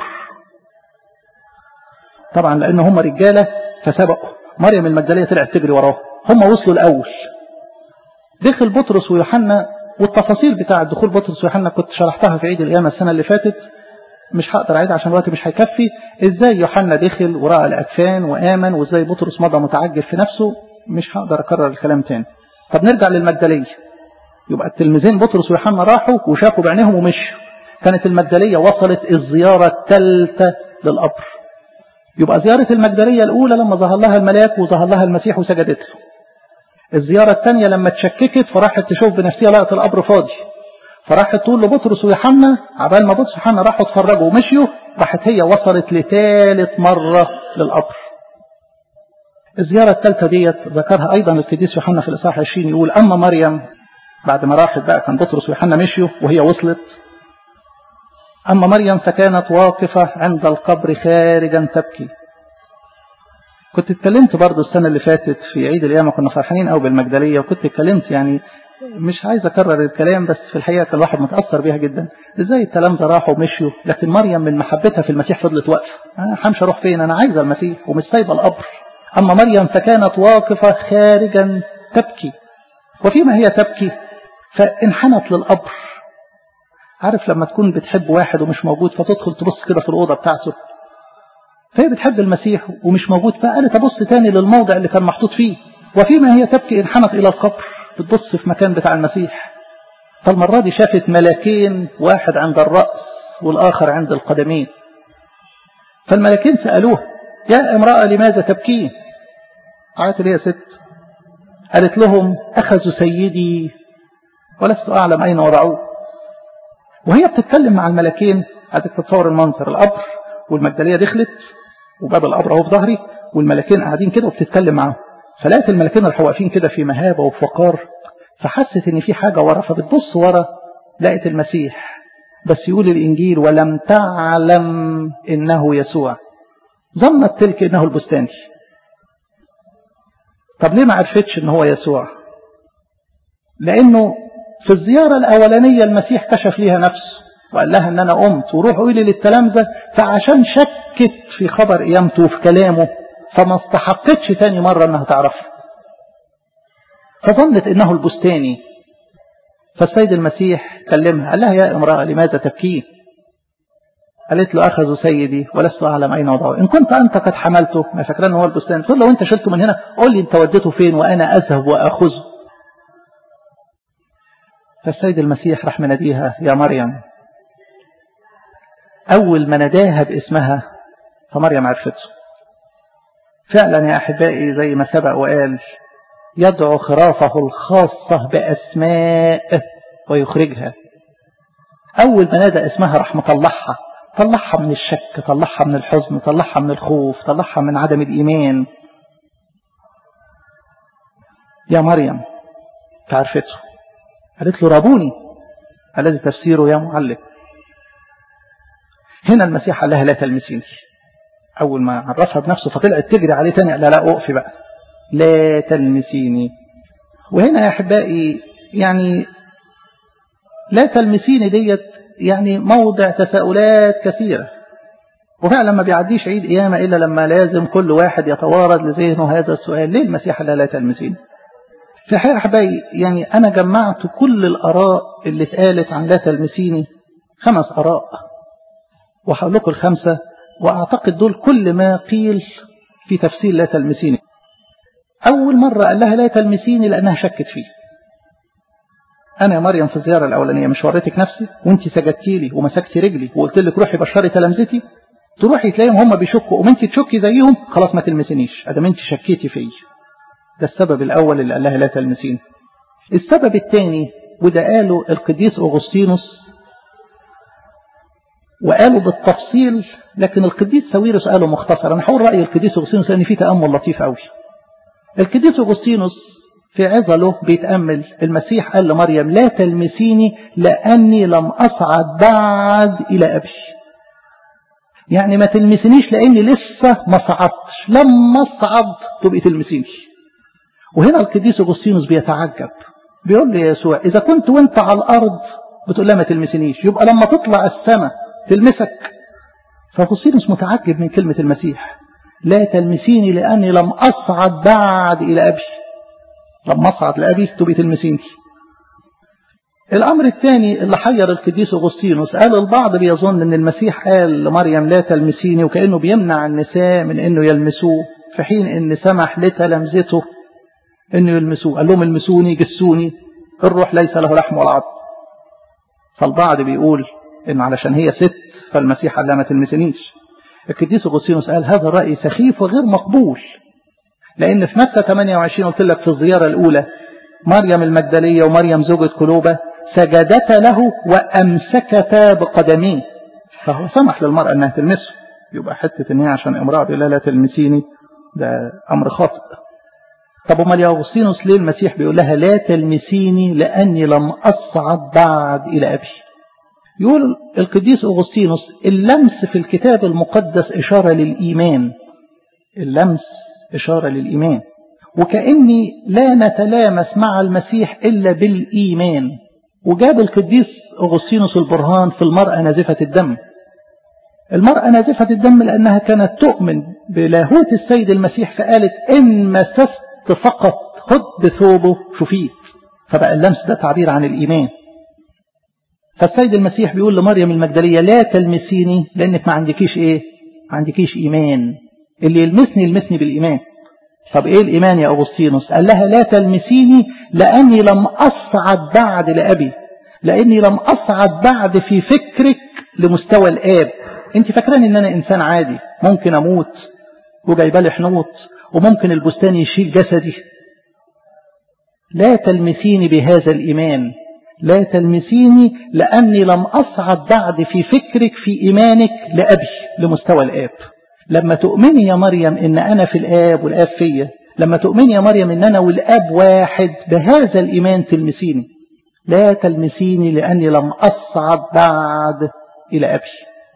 طبعا لأن هم رجالة فسبقوا مريم المجدلية طلعت تجري وراه هم وصلوا الأول دخل بطرس ويوحنا والتفاصيل بتاع دخول بطرس ويوحنا كنت شرحتها في عيد القيامة السنة اللي فاتت مش هقدر اعيد عشان الوقت مش هيكفي ازاي يوحنا دخل ورأى الأكفان وآمن وازاي بطرس مضى متعجب في نفسه مش هقدر أكرر الكلام تاني طب نرجع للمجدلية يبقى التلميذين بطرس ويوحنا راحوا وشافوا بعينيهم ومشوا كانت المجدلية وصلت الزيارة الثالثة للقبر يبقى زيارة المجدلية الأولى لما ظهر لها الملاك وظهر لها المسيح وسجدت له الزيارة الثانية لما تشككت فراحت تشوف بنفسها لقت القبر فاضي فراحت تقول لبطرس ويوحنا عبال ما بطرس ويوحنا راحوا اتفرجوا ومشيوا راحت هي وصلت لثالث مرة للقبر الزيارة الثالثة ديت ذكرها أيضا القديس يوحنا في الإصحاح 20 يقول أما مريم بعد ما راحت بقى كان بطرس ويوحنا مشيوا وهي وصلت أما مريم فكانت واقفة عند القبر خارجا تبكي كنت اتكلمت برضو السنة اللي فاتت في عيد القيامة كنا فرحانين قوي بالمجدلية وكنت اتكلمت يعني مش عايز اكرر الكلام بس في الحقيقة كان الواحد متأثر بيها جدا ازاي الكلام ده راحوا ومشيوا لكن مريم من محبتها في المسيح فضلت واقفة انا همشي اروح فين انا عايزة المسيح ومش سايبة القبر اما مريم فكانت واقفة خارجا تبكي وفيما هي تبكي فانحنت للقبر عارف لما تكون بتحب واحد ومش موجود فتدخل تبص كده في الأوضة بتاعته فهي بتحب المسيح ومش موجود فقالت أبص تاني للموضع اللي كان محطوط فيه وفيما هي تبكي انحنت إلى القبر بتبص في مكان بتاع المسيح فالمرة دي شافت ملاكين واحد عند الرأس والآخر عند القدمين فالملاكين سألوها يا امرأة لماذا تبكين قالت لي يا ست قالت لهم أخذوا سيدي ولست أعلم أين وضعوه وهي بتتكلم مع الملكين عايزك تتصور المنظر القبر والمجدليه دخلت وباب القبر اهو في ظهري والملكين قاعدين كده وبتتكلم معاهم فلقيت الملكين راحوا واقفين كده في مهابه وفقار فحست ان في حاجه ورا فبتبص ورا لقت المسيح بس يقول الانجيل ولم تعلم انه يسوع ظنت تلك انه البستاني طب ليه ما عرفتش ان هو يسوع لانه في الزيارة الأولانية المسيح كشف ليها نفسه وقال لها ان انا قمت وروح قولي للتلامذة فعشان شكت في خبر قيامته وفي كلامه فما استحقتش تاني مرة انها تعرفه فظنت انه البستاني فالسيد المسيح كلمها قال لها يا امرأة لماذا تبكين قالت له أخذوا سيدي ولست أعلم أين وضعه إن كنت أنت قد حملته ما فاكران أنه هو البستان قل لو أنت شلته من هنا قول لي أنت وديته فين وأنا أذهب وأخذه فالسيد المسيح راح مناديها يا مريم أول ما ناداها باسمها فمريم عرفته فعلا يا أحبائي زي ما سبق وقال يدعو خرافه الخاصة بأسماء ويخرجها أول ما نادى اسمها راح مطلعها طلعها من الشك طلعها من الحزن طلعها من الخوف طلعها من عدم الإيمان يا مريم فعرفته قالت له رابوني الذي تفسيره يا معلم هنا المسيح قال لها لا تلمسيني أول ما عرفها بنفسه فطلعت تجري عليه تاني لا لا أقفي بقى لا تلمسيني وهنا يا أحبائي يعني لا تلمسيني ديت يعني موضع تساؤلات كثيرة وفعلا ما بيعديش عيد قيامة إلا لما لازم كل واحد يتوارد لذهنه هذا السؤال ليه المسيح لا لا تلمسيني في الحقيقة أحبائي يعني أنا جمعت كل الآراء اللي اتقالت عن لا تلمسيني خمس آراء وهقول لكم الخمسة وأعتقد دول كل ما قيل في تفسير لا تلمسيني أول مرة قال لها لا تلمسيني لأنها شكت فيه أنا يا مريم في الزيارة الأولانية مش وريتك نفسي وانت سجدتي لي ومسكتي رجلي وقلت لك روحي بشري تلامذتي تروحي تلاقيهم هم بيشكوا وانت تشكي زيهم خلاص ما تلمسنيش ادام انت شكيتي فيا ده السبب الأول اللي قال لها لا تلمسيني السبب الثاني وده قاله القديس أغسطينوس وقالوا بالتفصيل لكن القديس ساويرس قاله مختصر أنا هقول رأي القديس أغسطينوس لأن فيه تأمل لطيف قوي القديس أغسطينوس في عظله بيتأمل المسيح قال لمريم لا تلمسيني لأني لم أصعد بعد إلى أبي يعني ما تلمسنيش لأني لسه ما صعدتش لما أصعد تبقي تلمسيني وهنا القديس أغسطينوس بيتعجب بيقول لي يا يسوع إذا كنت وانت على الأرض بتقول لها ما تلمسنيش يبقى لما تطلع السماء تلمسك فأغسطينوس متعجب من كلمة المسيح لا تلمسيني لأني لم أصعد بعد إلى أبي لما أصعد لأبي تبقي تلمسيني الأمر الثاني اللي حير القديس أغسطينوس قال البعض بيظن أن المسيح قال لمريم لا تلمسيني وكأنه بيمنع النساء من أنه يلمسوه في حين أن سمح لتلامذته أنه يلمسوه قال لهم المسوني جسوني الروح ليس له لحم ولا عظم فالبعض بيقول أن علشان هي ست فالمسيح قال لها ما تلمسنيش القديس أغسطينوس قال هذا الرأي سخيف وغير مقبول لأن في متى 28 قلت لك في الزيارة الأولى مريم المجدلية ومريم زوجة كلوبة سجدتا له وأمسكتا بقدميه فهو سمح للمرأة أنها تلمسه يبقى حتة أن هي عشان امرأة لا لا تلمسيني ده أمر خاطئ طب امال يا أغسطينوس ليه المسيح بيقول لها لا تلمسيني لأني لم أصعد بعد إلى أبي يقول القديس أغسطينوس اللمس في الكتاب المقدس إشارة للإيمان اللمس إشارة للإيمان وكأني لا نتلامس مع المسيح إلا بالإيمان وجاب القديس أغسطينوس البرهان في المرأة نازفة الدم المرأة نازفة الدم لأنها كانت تؤمن بلاهوت السيد المسيح فقالت إن مسست فقط خد بثوبه شفيت فبقى اللمس ده تعبير عن الإيمان فالسيد المسيح بيقول لمريم المجدلية لا تلمسيني لأنك ما عندكيش إيه ما عندكيش إيمان اللي يلمسني يلمسني بالإيمان طب إيه الإيمان يا أغسطينوس قال لها لا تلمسيني لأني لم أصعد بعد لأبي لأني لم أصعد بعد في فكرك لمستوى الآب أنت فاكراني أن أنا إنسان عادي ممكن أموت وجايبالي حنوط وممكن البستان يشيل جسدي لا تلمسيني بهذا الإيمان لا تلمسيني لأني لم أصعد بعد في فكرك في إيمانك لأبي لمستوى الآب لما تؤمني يا مريم إن أنا في الآب والآب فيا لما تؤمني يا مريم إن أنا والآب واحد بهذا الإيمان تلمسيني لا تلمسيني لأني لم أصعد بعد إلى أبي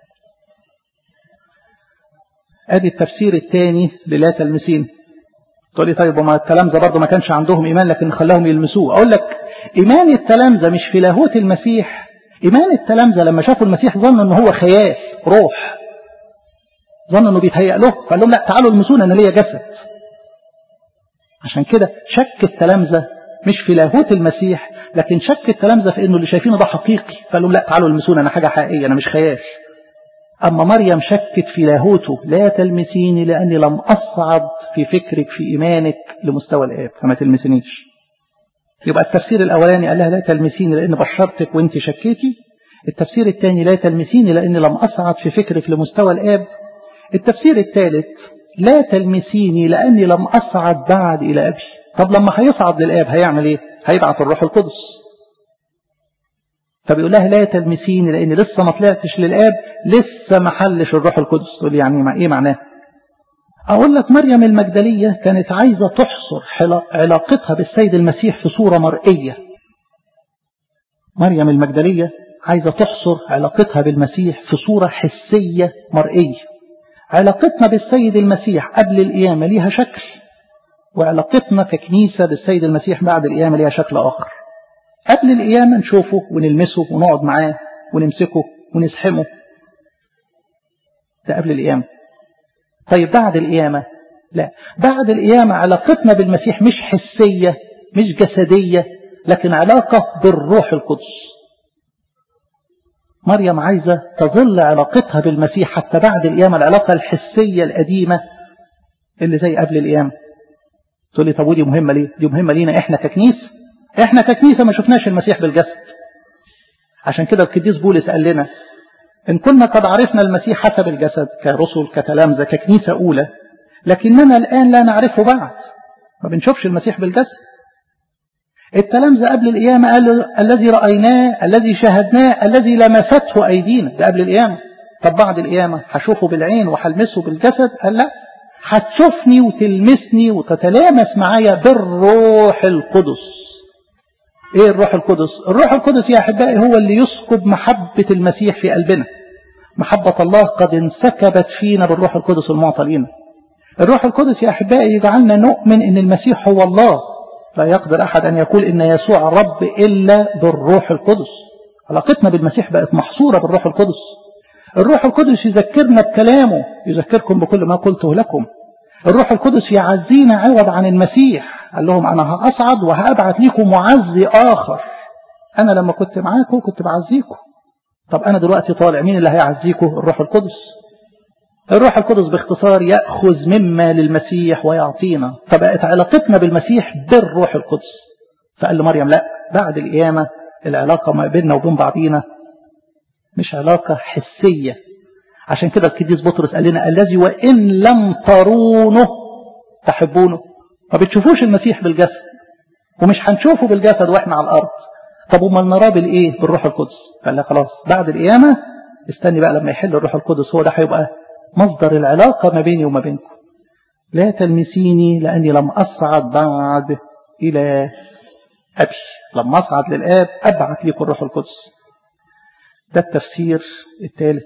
أدي التفسير الثاني للا تلمسيني تقول لي طيب وما التلامذة برضه ما كانش عندهم إيمان لكن خلاهم يلمسوه أقول لك إيمان التلامذة مش في لاهوت المسيح إيمان التلامذة لما شافوا المسيح ظنوا أنه هو خيال روح ظنوا أنه بيتهيأ له فقال لهم لا تعالوا المسونا أنا ليا جسد عشان كده شك التلامذة مش في لاهوت المسيح لكن شك التلامذة في أنه اللي شايفينه ده حقيقي فقال لهم لا تعالوا المسونا أنا حاجة حقيقية أنا مش خيال أما مريم شكت في لاهوته لا تلمسيني لأني لم أصعد في فكرك في إيمانك لمستوى الآب فما تلمسنيش يبقى التفسير الأولاني قال لها لا تلمسيني لأن بشرتك وانت شكيتي التفسير الثاني لا تلمسيني لأني لم أصعد في فكرك لمستوى الآب التفسير الثالث لا تلمسيني لأني لم أصعد بعد إلى أبي طب لما هيصعد للآب هيعمل إيه هيبعث الروح القدس فبيقول لها لا تلمسيني لأني لسه ما طلعتش للآب لسه ما حلش الروح القدس تقول لي يعني مع إيه معناه أقول لك مريم المجدلية كانت عايزة تحصر علاقتها بالسيد المسيح في صورة مرئية مريم المجدلية عايزة تحصر علاقتها بالمسيح في صورة حسية مرئية علاقتنا بالسيد المسيح قبل القيامة ليها شكل وعلاقتنا ككنيسة بالسيد المسيح بعد القيامة ليها شكل آخر قبل القيامة نشوفه ونلمسه ونقعد معاه ونمسكه ونسحمه ده قبل القيامة طيب بعد القيامة لا بعد القيامة علاقتنا بالمسيح مش حسية مش جسدية لكن علاقة بالروح القدس مريم عايزة تظل علاقتها بالمسيح حتى بعد القيامة العلاقة الحسية القديمة اللي زي قبل القيامة تقول لي طب ودي مهمة ليه دي مهمة لينا احنا ككنيسة احنا ككنيسة ما شفناش المسيح بالجسد عشان كده القديس بولس قال لنا إن كنا قد عرفنا المسيح حسب الجسد كرسل كتلامذة ككنيسة أولى لكننا الآن لا نعرفه بعد ما بنشوفش المسيح بالجسد التلامذة قبل القيامة قالوا الذي رأيناه الذي شاهدناه الذي لمسته أيدينا ده قبل القيامة طب بعد القيامة هشوفه بالعين وهلمسه بالجسد قال لا هتشوفني وتلمسني وتتلامس معايا بالروح القدس ايه الروح القدس الروح القدس يا احبائي هو اللي يسكب محبة المسيح في قلبنا محبة الله قد انسكبت فينا بالروح القدس المعطى لنا الروح القدس يا احبائي يجعلنا نؤمن ان المسيح هو الله لا يقدر احد ان يقول ان يسوع رب الا بالروح القدس علاقتنا بالمسيح بقت محصورة بالروح القدس الروح القدس يذكرنا بكلامه يذكركم بكل ما قلته لكم الروح القدس يعزينا عوض عن المسيح قال لهم أنا هأصعد وهأبعت لكم معزي آخر أنا لما كنت معاكم كنت بعزيكم طب أنا دلوقتي طالع مين اللي هيعزيكم الروح القدس الروح القدس باختصار يأخذ مما للمسيح ويعطينا فبقت علاقتنا بالمسيح بالروح القدس فقال لمريم لا بعد القيامة العلاقة ما بيننا وبين بعضينا مش علاقة حسية عشان كده القديس بطرس قال لنا الذي وإن لم ترونه تحبونه ما بتشوفوش المسيح بالجسد ومش هنشوفه بالجسد واحنا على الأرض طب امال نراه بالايه بالروح القدس قال لا خلاص بعد القيامة استني بقى لما يحل الروح القدس هو ده هيبقى مصدر العلاقة ما بيني وما بينكم لا تلمسيني لأني لم أصعد بعد إلى أبي لما أصعد للآب أبعث لكم الروح القدس ده التفسير الثالث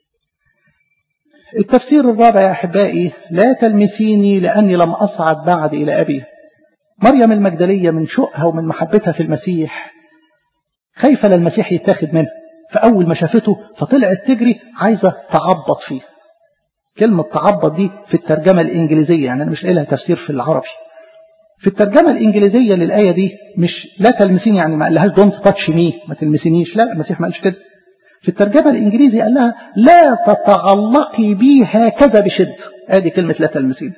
التفسير الرابع يا أحبائي لا تلمسيني لأني لم أصعد بعد إلى أبي مريم المجدلية من شوقها ومن محبتها في المسيح خايفة للمسيح يتاخد منها فأول ما شافته فطلعت تجري عايزة تعبط فيه كلمة تعبط دي في الترجمة الإنجليزية يعني أنا مش لاقي لها تفسير في العربي في الترجمة الإنجليزية للآية دي مش لا تلمسيني يعني ما قالهاش دونت تاتش مي ما تلمسينيش لا المسيح ما قالش كده في الترجمة الإنجليزي قال لها لا تتعلقي بي هكذا بشد ادي كلمة لا تلمسيني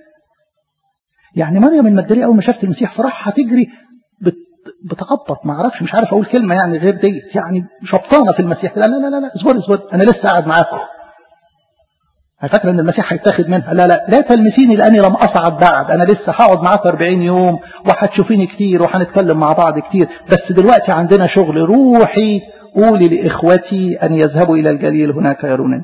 يعني مريم المجدلية أول ما شافت المسيح فرحها تجري بتعبط ما اعرفش مش عارف أقول كلمة يعني غير ديت يعني شبطانة في المسيح لا لا لا لا اصبر اصبر أنا لسه قاعد معاكم فاكرة ان المسيح هيتاخد منها لا لا لا تلمسيني لاني لم اصعد بعد انا لسه هقعد معاك 40 يوم وهتشوفيني كتير وهنتكلم مع بعض كتير بس دلوقتي عندنا شغل روحي قولي لاخوتي ان يذهبوا الى الجليل هناك يرونني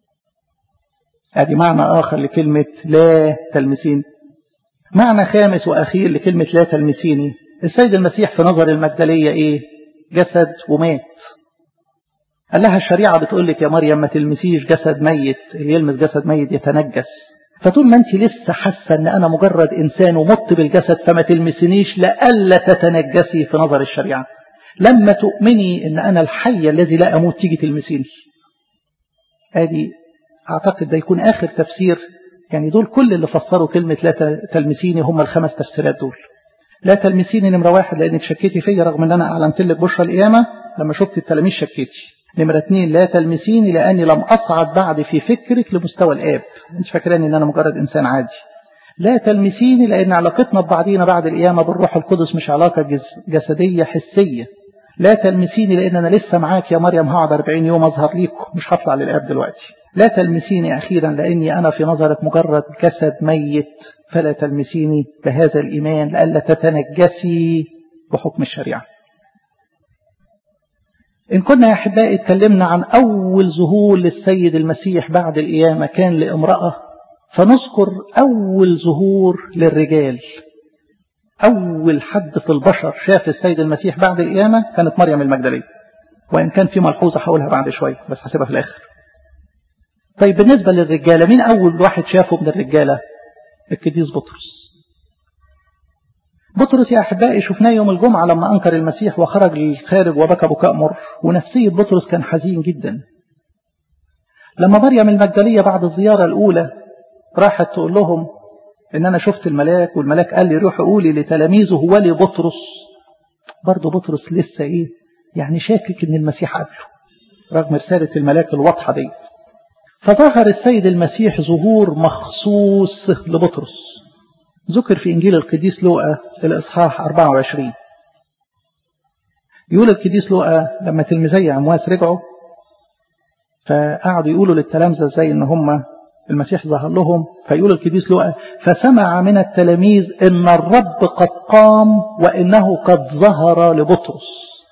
ادي معنى اخر لكلمة لا تلمسيني معنى خامس واخير لكلمة لا تلمسيني السيد المسيح في نظر المجدلية ايه جسد ومات قال لها الشريعة بتقول لك يا مريم ما تلمسيش جسد ميت اللي يلمس جسد ميت يتنجس فطول ما انت لسه حاسة ان انا مجرد انسان ومت بالجسد فما تلمسنيش لألا تتنجسي في نظر الشريعة لما تؤمني ان انا الحي الذي لا اموت تيجي تلمسيني ادي اعتقد ده يكون اخر تفسير يعني دول كل اللي فسروا كلمة لا تلمسيني هم الخمس تفسيرات دول لا تلمسيني نمرة واحد لانك شكيتي فيا رغم ان انا اعلنت لك بشرى القيامة لما شفت التلاميذ شكيتي نمرة اثنين لا تلمسيني لأني لم أصعد بعد في فكرك لمستوى الآب أنت فاكراني أن أنا مجرد إنسان عادي لا تلمسيني لأن علاقتنا ببعضينا بعد القيامة بالروح القدس مش علاقة جسدية حسية لا تلمسيني لأن أنا لسه معاك يا مريم هقعد 40 يوم أظهر ليكم مش هطلع للآب دلوقتي لا تلمسيني أخيرا لأني أنا في نظرك مجرد جسد ميت فلا تلمسيني بهذا الإيمان لألا تتنجسي بحكم الشريعة إن كنا يا أحبائي اتكلمنا عن أول ظهور للسيد المسيح بعد القيامة كان لامرأة فنذكر أول ظهور للرجال أول حد في البشر شاف السيد المسيح بعد القيامة كانت مريم المجدلية وإن كان في ملحوظة هقولها بعد شوية بس هسيبها في الآخر طيب بالنسبة للرجالة مين أول واحد شافه من الرجالة القديس بطرس بطرس يا أحبائي شفناه يوم الجمعة لما أنكر المسيح وخرج للخارج وبكى بكاء مر ونفسية بطرس كان حزين جدا لما مريم المجدلية بعد الزيارة الأولى راحت تقول لهم إن أنا شفت الملاك والملاك قال لي روح قولي لتلاميذه ولي بطرس برضه بطرس لسه إيه يعني شاكك إن المسيح قبله رغم رسالة الملاك الواضحة دي فظهر السيد المسيح ظهور مخصوص لبطرس ذكر في إنجيل القديس لوقا الإصحاح 24 يقول القديس لوقا لما تلميذي عمواس رجعوا فقعدوا يقولوا للتلامذة ازاي ان هم المسيح ظهر لهم فيقول القديس لوقا فسمع من التلاميذ ان الرب قد قام وانه قد ظهر لبطرس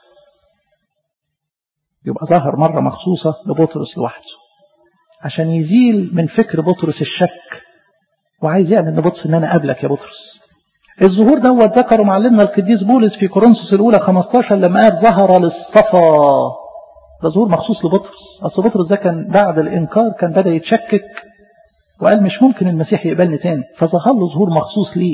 يبقى ظهر مرة مخصوصة لبطرس لوحده عشان يزيل من فكر بطرس الشك وعايز يعمل لبطرس ان انا قابلك يا بطرس الظهور دوت ذكره معلمنا القديس بولس في كورنثوس الاولى 15 لما قال ظهر للصفا ده ظهور مخصوص لبطرس اصل بطرس ده كان بعد الانكار كان بدا يتشكك وقال مش ممكن المسيح يقبلني تاني فظهر له ظهور مخصوص ليه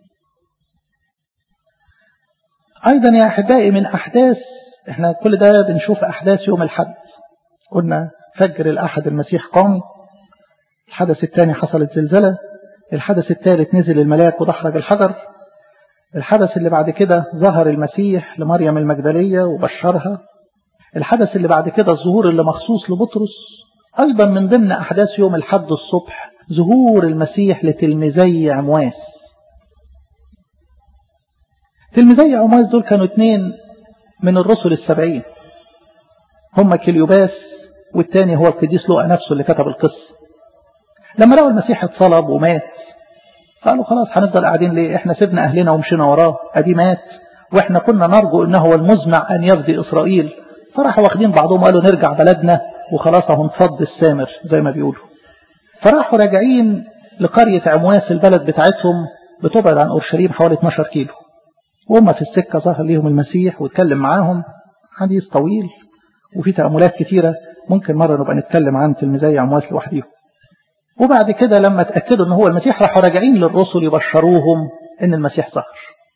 ايضا يا احبائي من احداث احنا كل ده بنشوف احداث يوم الحد قلنا فجر الاحد المسيح قام الحدث الثاني حصلت زلزلة الحدث الثالث نزل الملاك ودحرج الحجر الحدث اللي بعد كده ظهر المسيح لمريم المجدلية وبشرها الحدث اللي بعد كده الظهور اللي مخصوص لبطرس أيضا من ضمن أحداث يوم الحد الصبح ظهور المسيح لتلميذي عمواس تلميذي عمواس دول كانوا اثنين من الرسل السبعين هم كليوباس والتاني هو القديس لوقا نفسه اللي كتب القصة لما لقوا المسيح اتصلب ومات قالوا خلاص هنفضل قاعدين ليه احنا سيبنا اهلنا ومشينا وراه ادي مات واحنا كنا نرجو انه هو المزمع ان يفدي اسرائيل فراحوا واخدين بعضهم قالوا نرجع بلدنا وخلاص اهو نفض السامر زي ما بيقولوا فراحوا راجعين لقرية عمواس البلد بتاعتهم بتبعد عن اورشليم حوالي 12 كيلو وهم في السكة ظهر ليهم المسيح واتكلم معاهم حديث طويل وفي تأملات كتيرة ممكن مرة نبقى نتكلم عن تلميذي عمواس لوحديهم وبعد كده لما اتأكدوا ان هو المسيح راحوا راجعين للرسل يبشروهم ان المسيح ظهر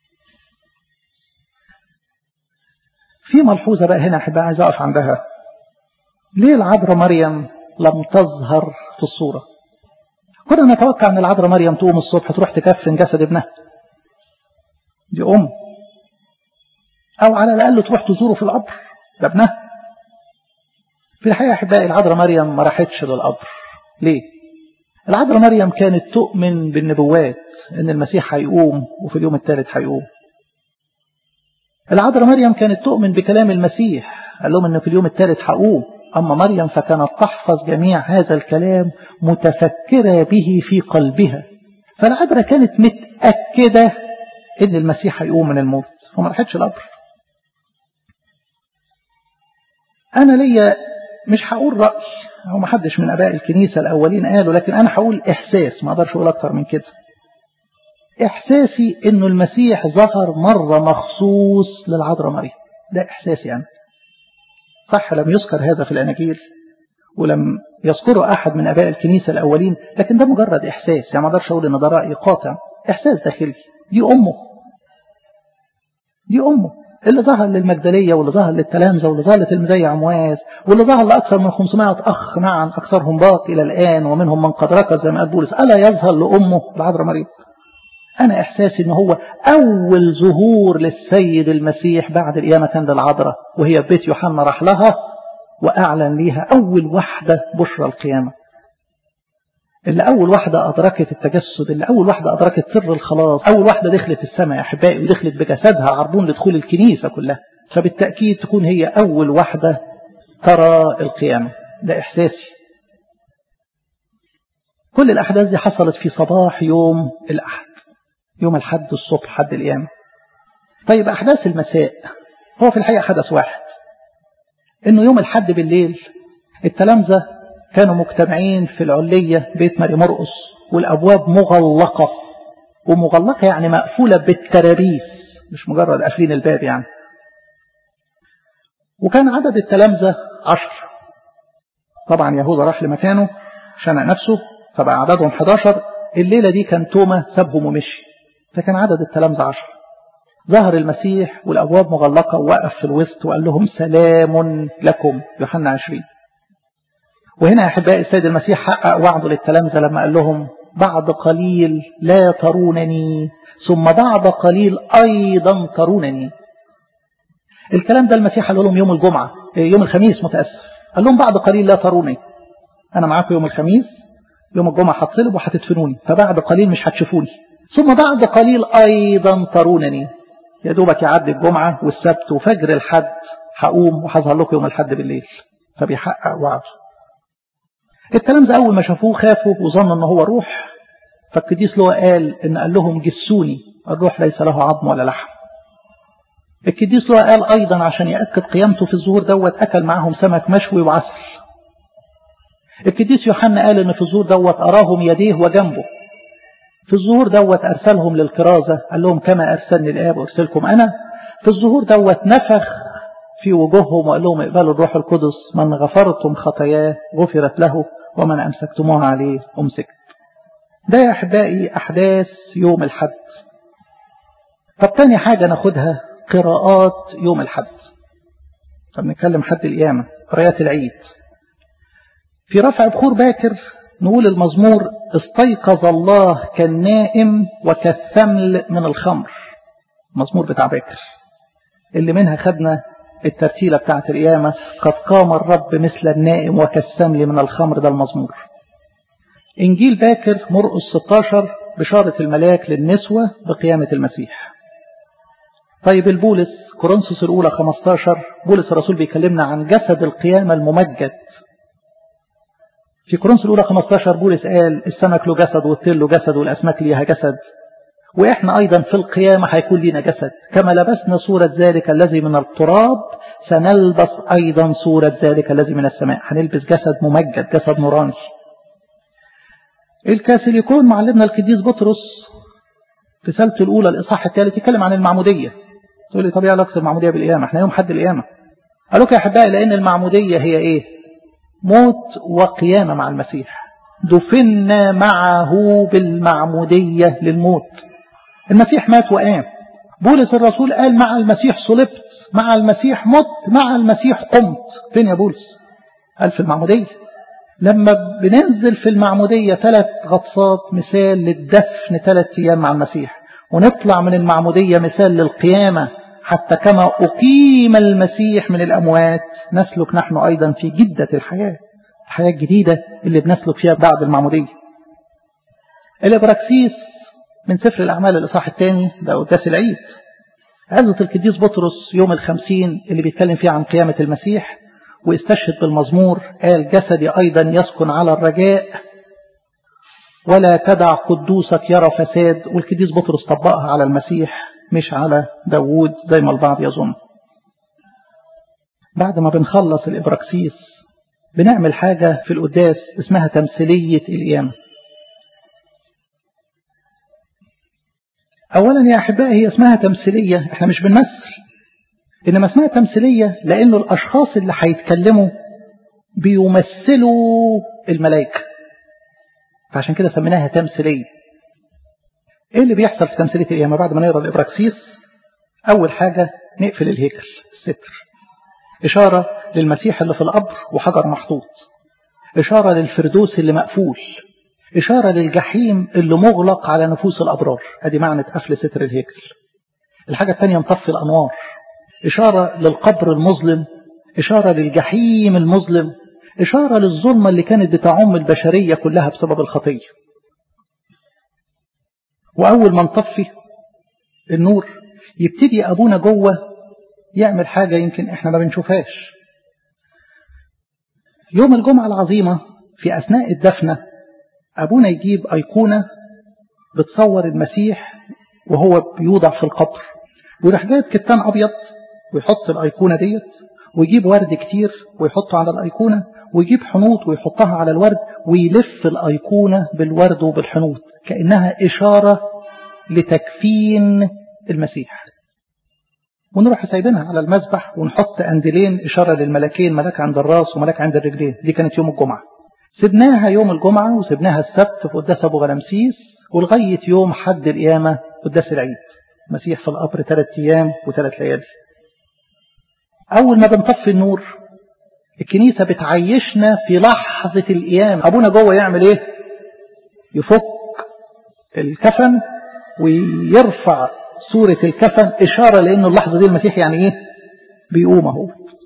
في ملحوظة بقى هنا أحبها عايز أقف عندها ليه العذراء مريم لم تظهر في الصورة كنا نتوقع أن العذراء مريم تقوم الصبح تروح تكفن جسد ابنها دي أم أو على الأقل تروح تزوره في القبر ده ابنها في الحقيقة أحبائي العذراء مريم ما راحتش للقبر ليه العذراء مريم كانت تؤمن بالنبوات ان المسيح هيقوم وفي اليوم الثالث هيقوم العذراء مريم كانت تؤمن بكلام المسيح قال لهم ان في اليوم الثالث هقوم اما مريم فكانت تحفظ جميع هذا الكلام متفكرة به في قلبها فالعذراء كانت متأكدة ان المسيح هيقوم من الموت وما راحتش القبر انا ليا مش هقول رأي هو ما حدش من اباء الكنيسة الاولين قالوا لكن انا هقول احساس ما اقدرش اقول اكتر من كده احساسي انه المسيح ظهر مرة مخصوص للعذراء مريم ده احساسي انا صح لم يذكر هذا في الاناجيل ولم يذكره احد من اباء الكنيسة الاولين لكن ده مجرد احساس يعني ما اقدرش اقول ان ده راي قاطع احساس داخلي دي امه دي امه اللي ظهر للمجدلية واللي ظهر للتلامذة واللي ظهر لتلميذي عمواس واللي ظهر لأكثر من 500 أخ معا أكثرهم باقي إلى الآن ومنهم من قد ركض زي ما قال بولس ألا يظهر لأمه العذراء مريم أنا إحساسي إن هو أول ظهور للسيد المسيح بعد القيامة كان للعذراء وهي بيت يوحنا راح لها وأعلن ليها أول واحدة بشرى القيامة اللي أول واحدة أدركت التجسد اللي أول واحدة أدركت سر الخلاص أول واحدة دخلت السماء يا أحبائي ودخلت بجسدها عربون لدخول الكنيسة كلها فبالتأكيد تكون هي أول واحدة ترى القيامة ده إحساسي كل الأحداث دي حصلت في صباح يوم الأحد يوم الحد الصبح حد القيامة طيب أحداث المساء هو في الحقيقة حدث واحد إنه يوم الحد بالليل التلامذة كانوا مجتمعين في العلية بيت ماري مرقس والأبواب مغلقة ومغلقة يعني مقفولة بالترابيس مش مجرد قافلين الباب يعني وكان عدد التلامذة عشر طبعا يهوذا راح لمكانه شنق نفسه فبقى عددهم 11 الليلة دي كان توما سابهم ومشي فكان عدد التلامذة عشر ظهر المسيح والأبواب مغلقة ووقف في الوسط وقال لهم سلام لكم يوحنا 20 وهنا يا أحبائي السيد المسيح حقق وعده للتلامذة لما قال لهم بعد قليل لا ترونني ثم بعد قليل أيضا ترونني الكلام ده المسيح قال لهم يوم الجمعة يوم الخميس متأسف قال لهم بعد قليل لا تروني أنا معاكم يوم الخميس يوم الجمعة هتصلب وهتدفنوني فبعد قليل مش هتشوفوني ثم بعد قليل أيضا ترونني يا دوبك يعدي الجمعة والسبت وفجر الحد هقوم وهظهر لكم يوم الحد بالليل فبيحقق وعده التلامذة أول ما شافوه خافوا وظنوا أنه هو روح فالقديس له قال إن قال لهم جسوني الروح ليس له عظم ولا لحم القديس له قال أيضا عشان يأكد قيامته في الظهور دوت أكل معهم سمك مشوي وعسل القديس يوحنا قال إن في الظهور دوت أراهم يديه وجنبه في الظهور دوت أرسلهم للكرازة قال لهم كما أرسلني الآب أرسلكم أنا في الظهور دوت نفخ في وجوههم وقال لهم اقبلوا الروح القدس من غفرتم خطاياه غفرت له ومن أمسكتموها عليه أمسكت ده يا أحبائي أحداث يوم الحد طب تاني حاجة ناخدها قراءات يوم الحد طب نتكلم حد القيامة قراءات العيد في رفع بخور باكر نقول المزمور استيقظ الله كالنائم وكالثمل من الخمر المزمور بتاع باكر اللي منها خدنا الترتيلة بتاعت القيامة قد قام الرب مثل النائم وكالسمل من الخمر ده المزمور إنجيل باكر مرقس 16 بشارة الملاك للنسوة بقيامة المسيح طيب البولس كورنثوس الأولى 15 بولس الرسول بيكلمنا عن جسد القيامة الممجد في كورنثوس الأولى 15 بولس قال السمك له جسد والطير له جسد والأسماك ليها جسد وإحنا أيضا في القيامة هيكون لنا جسد كما لبسنا صورة ذلك الذي من التراب سنلبس أيضا صورة ذلك الذي من السماء هنلبس جسد ممجد جسد نوراني الكاثوليكون معلمنا القديس بطرس في سلسلة الأولى الإصحاح الثالث يتكلم عن المعمودية تقول لي طب ايه علاقة المعمودية بالقيامة احنا يوم حد القيامة قالوا يا أحبائي لأن المعمودية هي إيه موت وقيامة مع المسيح دفنا معه بالمعمودية للموت المسيح مات وقام بولس الرسول قال مع المسيح صلبت مع المسيح مت مع المسيح قمت فين يا بولس قال في المعمودية لما بننزل في المعمودية ثلاث غطسات مثال للدفن ثلاث أيام مع المسيح ونطلع من المعمودية مثال للقيامة حتى كما أقيم المسيح من الأموات نسلك نحن أيضا في جدة الحياة الحياة الجديدة اللي بنسلك فيها بعد المعمودية الإبراكسيس من سفر الأعمال الإصحاح الثاني ده قداس العيد عزة القديس بطرس يوم الخمسين اللي بيتكلم فيه عن قيامة المسيح واستشهد بالمزمور قال جسدي أيضا يسكن على الرجاء ولا تدع قدوسك يرى فساد والقديس بطرس طبقها على المسيح مش على داوود زي ما البعض يظن بعد ما بنخلص الإبراكسيس بنعمل حاجة في القداس اسمها تمثيلية القيامة أولا يا أحبائي هي اسمها تمثيلية احنا مش بنمثل إنما اسمها تمثيلية لأنه الأشخاص اللي هيتكلموا بيمثلوا الملائكة فعشان كده سميناها تمثيلية ايه اللي بيحصل في تمثيلية القيامة بعد ما نقرا الإبراكسيس أول حاجة نقفل الهيكل الستر إشارة للمسيح اللي في القبر وحجر محطوط إشارة للفردوس اللي مقفول إشارة للجحيم اللي مغلق على نفوس الأبرار هذه معنى قفل ستر الهيكل الحاجة الثانية نطفي الأنوار إشارة للقبر المظلم إشارة للجحيم المظلم إشارة للظلمة اللي كانت بتعم البشرية كلها بسبب الخطية وأول ما نطفي النور يبتدي أبونا جوه يعمل حاجة يمكن إحنا ما بنشوفهاش يوم الجمعة العظيمة في أثناء الدفنة أبونا يجيب أيقونة بتصور المسيح وهو بيوضع في القبر ويروح جايب كتان أبيض ويحط الأيقونة ديت ويجيب ورد كتير ويحطه على الأيقونة ويجيب حنوط ويحطها على الورد ويلف الأيقونة بالورد وبالحنوط كأنها إشارة لتكفين المسيح ونروح سايبينها على المذبح ونحط أندلين إشارة للملكين ملك عند الراس وملك عند الرجلين دي كانت يوم الجمعة سبناها يوم الجمعة وسبناها السبت في قداس أبو غلمسيس ولغاية يوم حد القيامة قداس العيد مسيح في القبر ثلاث أيام وثلاث ليالي أول ما بنطفي النور الكنيسة بتعيشنا في لحظة القيامة أبونا جوه يعمل إيه يفك الكفن ويرفع صورة الكفن إشارة لأن اللحظة دي المسيح يعني إيه بيقوم أهو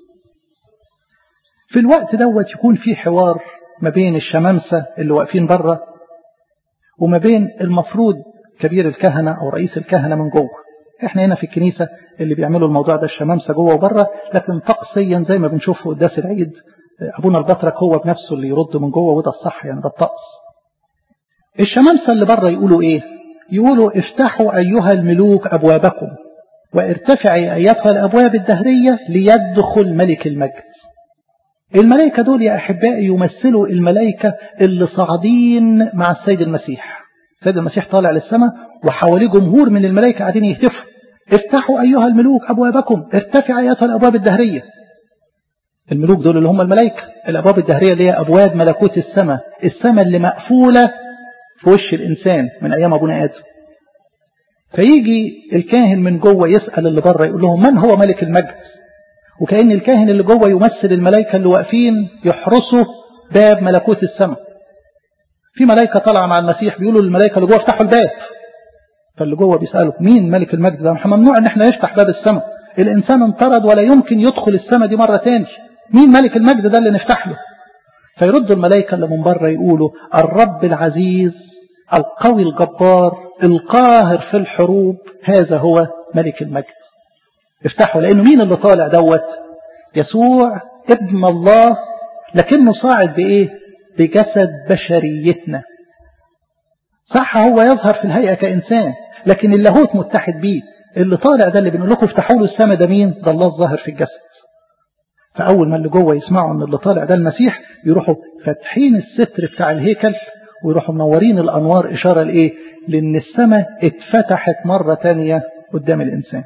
في الوقت دوت يكون في حوار ما بين الشمامسة اللي واقفين بره وما بين المفروض كبير الكهنة أو رئيس الكهنة من جوه احنا هنا في الكنيسة اللي بيعملوا الموضوع ده الشمامسة جوه وبره لكن طقسيا زي ما بنشوف في قداس العيد أبونا البطرك هو بنفسه اللي يرد من جوه وده الصح يعني ده الطقس الشمامسة اللي بره يقولوا ايه يقولوا افتحوا أيها الملوك أبوابكم وارتفعي أيتها الأبواب الدهرية ليدخل ملك المجد الملائكة دول يا أحبائي يمثلوا الملائكة اللي صاعدين مع السيد المسيح السيد المسيح طالع للسماء وحواليه جمهور من الملائكة قاعدين يهتفوا افتحوا أيها الملوك أبوابكم ارتفع أيتها الأبواب الدهرية الملوك دول اللي هم الملائكة الأبواب الدهرية اللي هي أبواب ملكوت السماء السماء اللي مقفولة في وش الإنسان من أيام أبونا آدم فيجي الكاهن من جوه يسأل اللي بره يقول لهم من هو ملك المجد وكأن الكاهن اللي جوه يمثل الملائكة اللي واقفين يحرسوا باب ملكوت السماء في ملائكة طالعة مع المسيح بيقولوا للملائكة اللي جوه افتحوا الباب فاللي جوه بيسألوا مين ملك المجد ده ممنوع ان احنا نفتح باب السماء الانسان انطرد ولا يمكن يدخل السماء دي مرة تاني مين ملك المجد ده اللي نفتح له فيرد الملائكة اللي من بره يقولوا الرب العزيز القوي الجبار القاهر في الحروب هذا هو ملك المجد افتحوا لانه مين اللي طالع دوت يسوع ابن الله لكنه صاعد بايه بجسد بشريتنا صح هو يظهر في الهيئة كإنسان لكن اللاهوت متحد بيه اللي طالع ده اللي بنقول لكم افتحوا له السماء ده مين ده الله الظاهر في الجسد فأول ما اللي جوه يسمعوا ان اللي طالع ده المسيح يروحوا فاتحين الستر بتاع الهيكل ويروحوا منورين الأنوار إشارة لإيه لأن السماء اتفتحت مرة تانية قدام الإنسان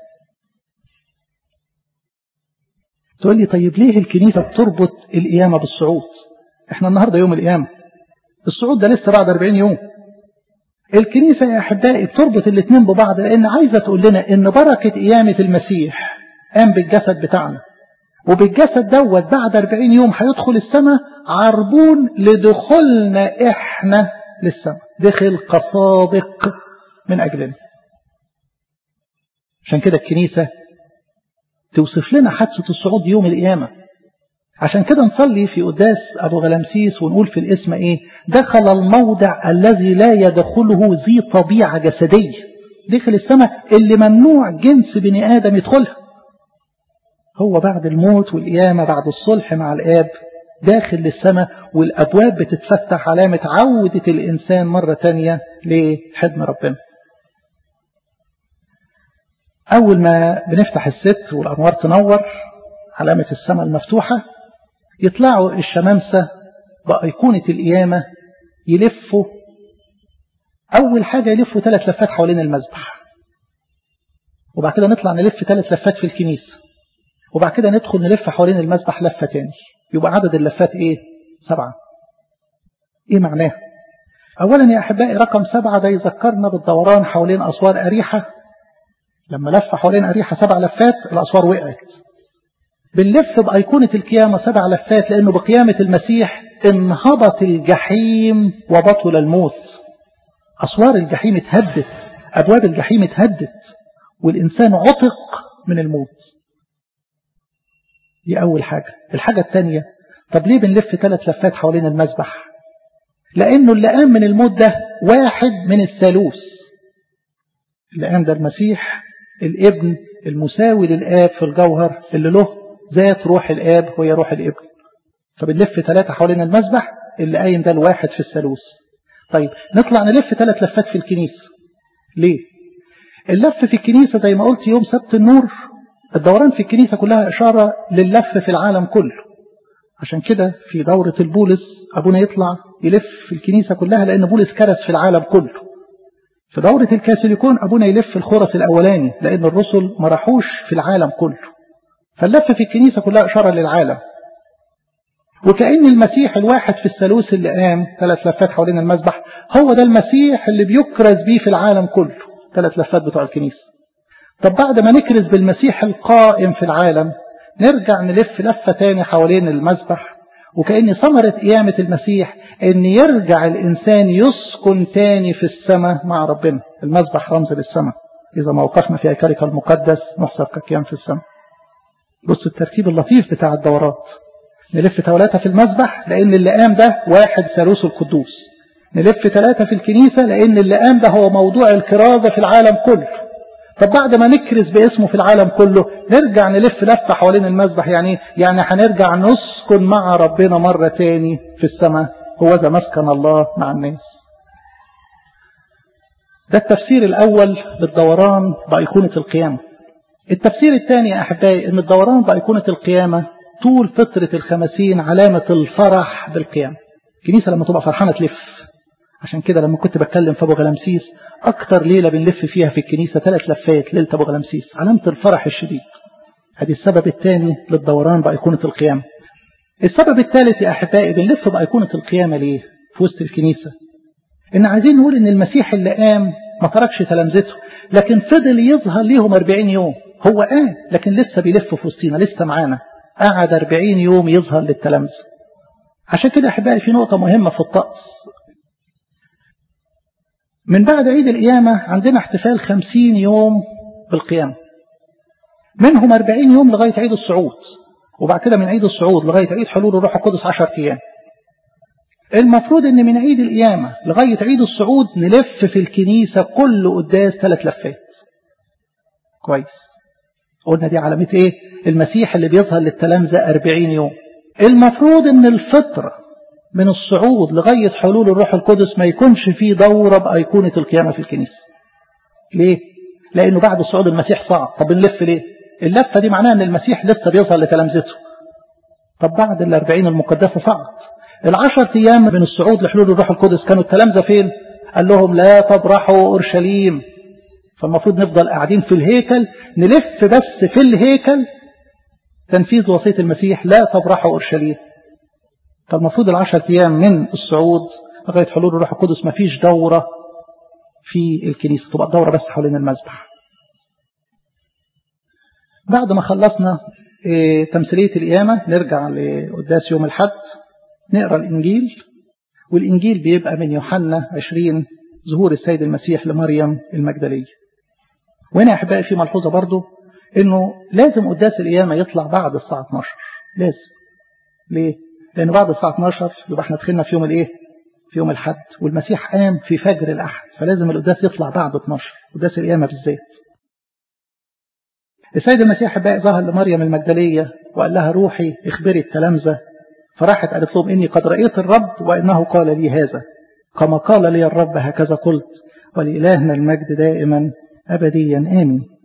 تقول لي طيب ليه الكنيسة بتربط القيامة بالصعود احنا النهاردة يوم القيامة الصعود ده لسه بعد 40 يوم الكنيسة يا أحبائي بتربط الاثنين ببعض لأن عايزة تقول لنا إن بركة قيامة المسيح قام بالجسد بتاعنا وبالجسد دوت بعد 40 يوم هيدخل السماء عربون لدخولنا احنا للسماء دخل كصادق من أجلنا عشان كده الكنيسة توصف لنا حادثة الصعود يوم القيامة عشان كده نصلي في قداس أبو غلامسيس ونقول في الاسم إيه دخل الموضع الذي لا يدخله ذي طبيعة جسدية دخل السماء اللي ممنوع جنس بني آدم يدخلها هو بعد الموت والقيامة بعد الصلح مع الآب داخل للسماء والأبواب بتتفتح علامة عودة الإنسان مرة تانية لحضن ربنا أول ما بنفتح الستر والأنوار تنور علامة السماء المفتوحة يطلعوا الشمامسة بأيقونة القيامة يلفوا أول حاجة يلفوا ثلاث لفات حوالين المذبح وبعد كده نطلع نلف ثلاث لفات في الكنيسة وبعد كده ندخل نلف حوالين المذبح لفة تاني يبقى عدد اللفات ايه سبعة ايه معناه اولا يا احبائي رقم سبعة ده يذكرنا بالدوران حوالين اسوار اريحة لما لف حوالين اريحة سبع لفات الاسوار وقعت بنلف بأيقونة القيامة سبع لفات لأنه بقيامة المسيح انهبط الجحيم وبطل الموت أسوار الجحيم اتهدت أبواب الجحيم اتهدت والإنسان عتق من الموت دي أول حاجة الحاجة الثانية طب ليه بنلف ثلاث لفات حوالين المذبح لأنه اللي قام من الموت ده واحد من الثالوث اللي قام ده المسيح الابن المساوي للآب في الجوهر اللي له ذات روح الآب وهي روح الابن فبنلف ثلاثة حوالين المذبح اللي قايم ده الواحد في الثالوث طيب نطلع نلف ثلاث لفات في الكنيسة ليه اللف في الكنيسة زي ما قلت يوم سبت النور الدوران في الكنيسة كلها إشارة لللف في العالم كله عشان كده في دورة البولس أبونا يطلع يلف في الكنيسة كلها لأن بولس كرس في العالم كله في دورة الكاثوليكون أبونا يلف الخرس الأولاني لأن الرسل ما راحوش في العالم كله فاللف في الكنيسة كلها إشارة للعالم وكأن المسيح الواحد في الثالوث اللي قام ثلاث لفات حوالين المذبح هو ده المسيح اللي بيكرز بيه في العالم كله ثلاث لفات بتوع الكنيسة طب بعد ما نكرز بالمسيح القائم في العالم نرجع نلف لفة تاني حوالين المذبح وكأن ثمرة قيامة المسيح ان يرجع الإنسان يسكن تاني في السماء مع ربنا المذبح رمز للسماء إذا ما وقفنا في أكارك المقدس نحسب كقيام في السماء بص الترتيب اللطيف بتاع الدورات نلف ثلاثة في المذبح لأن اللي قام ده واحد ثالوث القدوس نلف ثلاثة في الكنيسة لأن اللي قام ده هو موضوع الكرازة في العالم كله طب بعد ما نكرز باسمه في العالم كله نرجع نلف لفة حوالين المسبح يعني يعني هنرجع نسكن مع ربنا مرة تاني في السماء هو ذا مسكن الله مع الناس ده التفسير الأول للدوران بأيقونة القيامة التفسير الثاني يا أحبائي أن الدوران بأيقونة القيامة طول فترة الخمسين علامة الفرح بالقيامة الكنيسة لما تبقى فرحانة تلف عشان كده لما كنت بتكلم في أبو غلمسيس أكتر ليلة بنلف فيها في الكنيسة ثلاث لفات ليلة أبو غلمسيس علامة الفرح الشديد هذه السبب الثاني للدوران بأيقونة القيامة السبب الثالث يا أحبائي بنلف بأيقونة القيامة ليه في وسط الكنيسة إن عايزين نقول إن المسيح اللي قام ما تركش تلامذته لكن فضل يظهر ليهم 40 يوم هو قام لكن لسه بيلف في وسطينا لسه معانا قعد 40 يوم يظهر للتلامذة عشان كده أحبائي في نقطة مهمة في الطقس من بعد عيد القيامة عندنا احتفال 50 يوم بالقيامة منهم 40 يوم لغاية عيد الصعود وبعد كده من عيد الصعود لغاية عيد حلول الروح القدس 10 أيام المفروض ان من عيد القيامة لغاية عيد الصعود نلف في الكنيسة كل قداس ثلاث لفات كويس قلنا دي علامة ايه المسيح اللي بيظهر للتلامذة 40 يوم المفروض ان الفطرة من الصعود لغاية حلول الروح القدس ما يكونش فيه دورة بأيقونة القيامة في الكنيسة ليه لانه بعد الصعود المسيح صعد طب نلف ليه اللفة دي معناها ان المسيح لسه بيظهر لتلامذته طب بعد الأربعين المقدسة صعد العشر أيام من الصعود لحلول الروح القدس كانوا التلامذة فين قال لهم لا تبرحوا أورشليم فالمفروض نفضل قاعدين في الهيكل نلف بس في الهيكل تنفيذ وصية المسيح لا تبرحوا أورشليم فالمفروض العشر أيام من الصعود لغاية حلول الروح القدس ما فيش دورة في الكنيسة تبقى الدورة بس حوالين المسبح بعد ما خلصنا تمثيلية القيامة نرجع لقداس يوم الحد نقرأ الإنجيل والإنجيل بيبقى من يوحنا 20 ظهور السيد المسيح لمريم المجدلية وهنا يا أحبائي في ملحوظة برضو إنه لازم قداس القيامة يطلع بعد الساعة 12 لازم ليه؟ لأنه بعد الساعة 12 يبقى احنا دخلنا في يوم الإيه؟ في يوم الحد والمسيح قام في فجر الأحد فلازم القداس يطلع بعد 12 قداس القيامة بالذات السيد المسيح أحبائي ظهر لمريم المجدلية وقال لها روحي اخبري التلامذة فراحت قالت لهم إني قد رأيت الرب وإنه قال لي هذا كما قال لي الرب هكذا قلت ولإلهنا المجد دائما أبديا آمين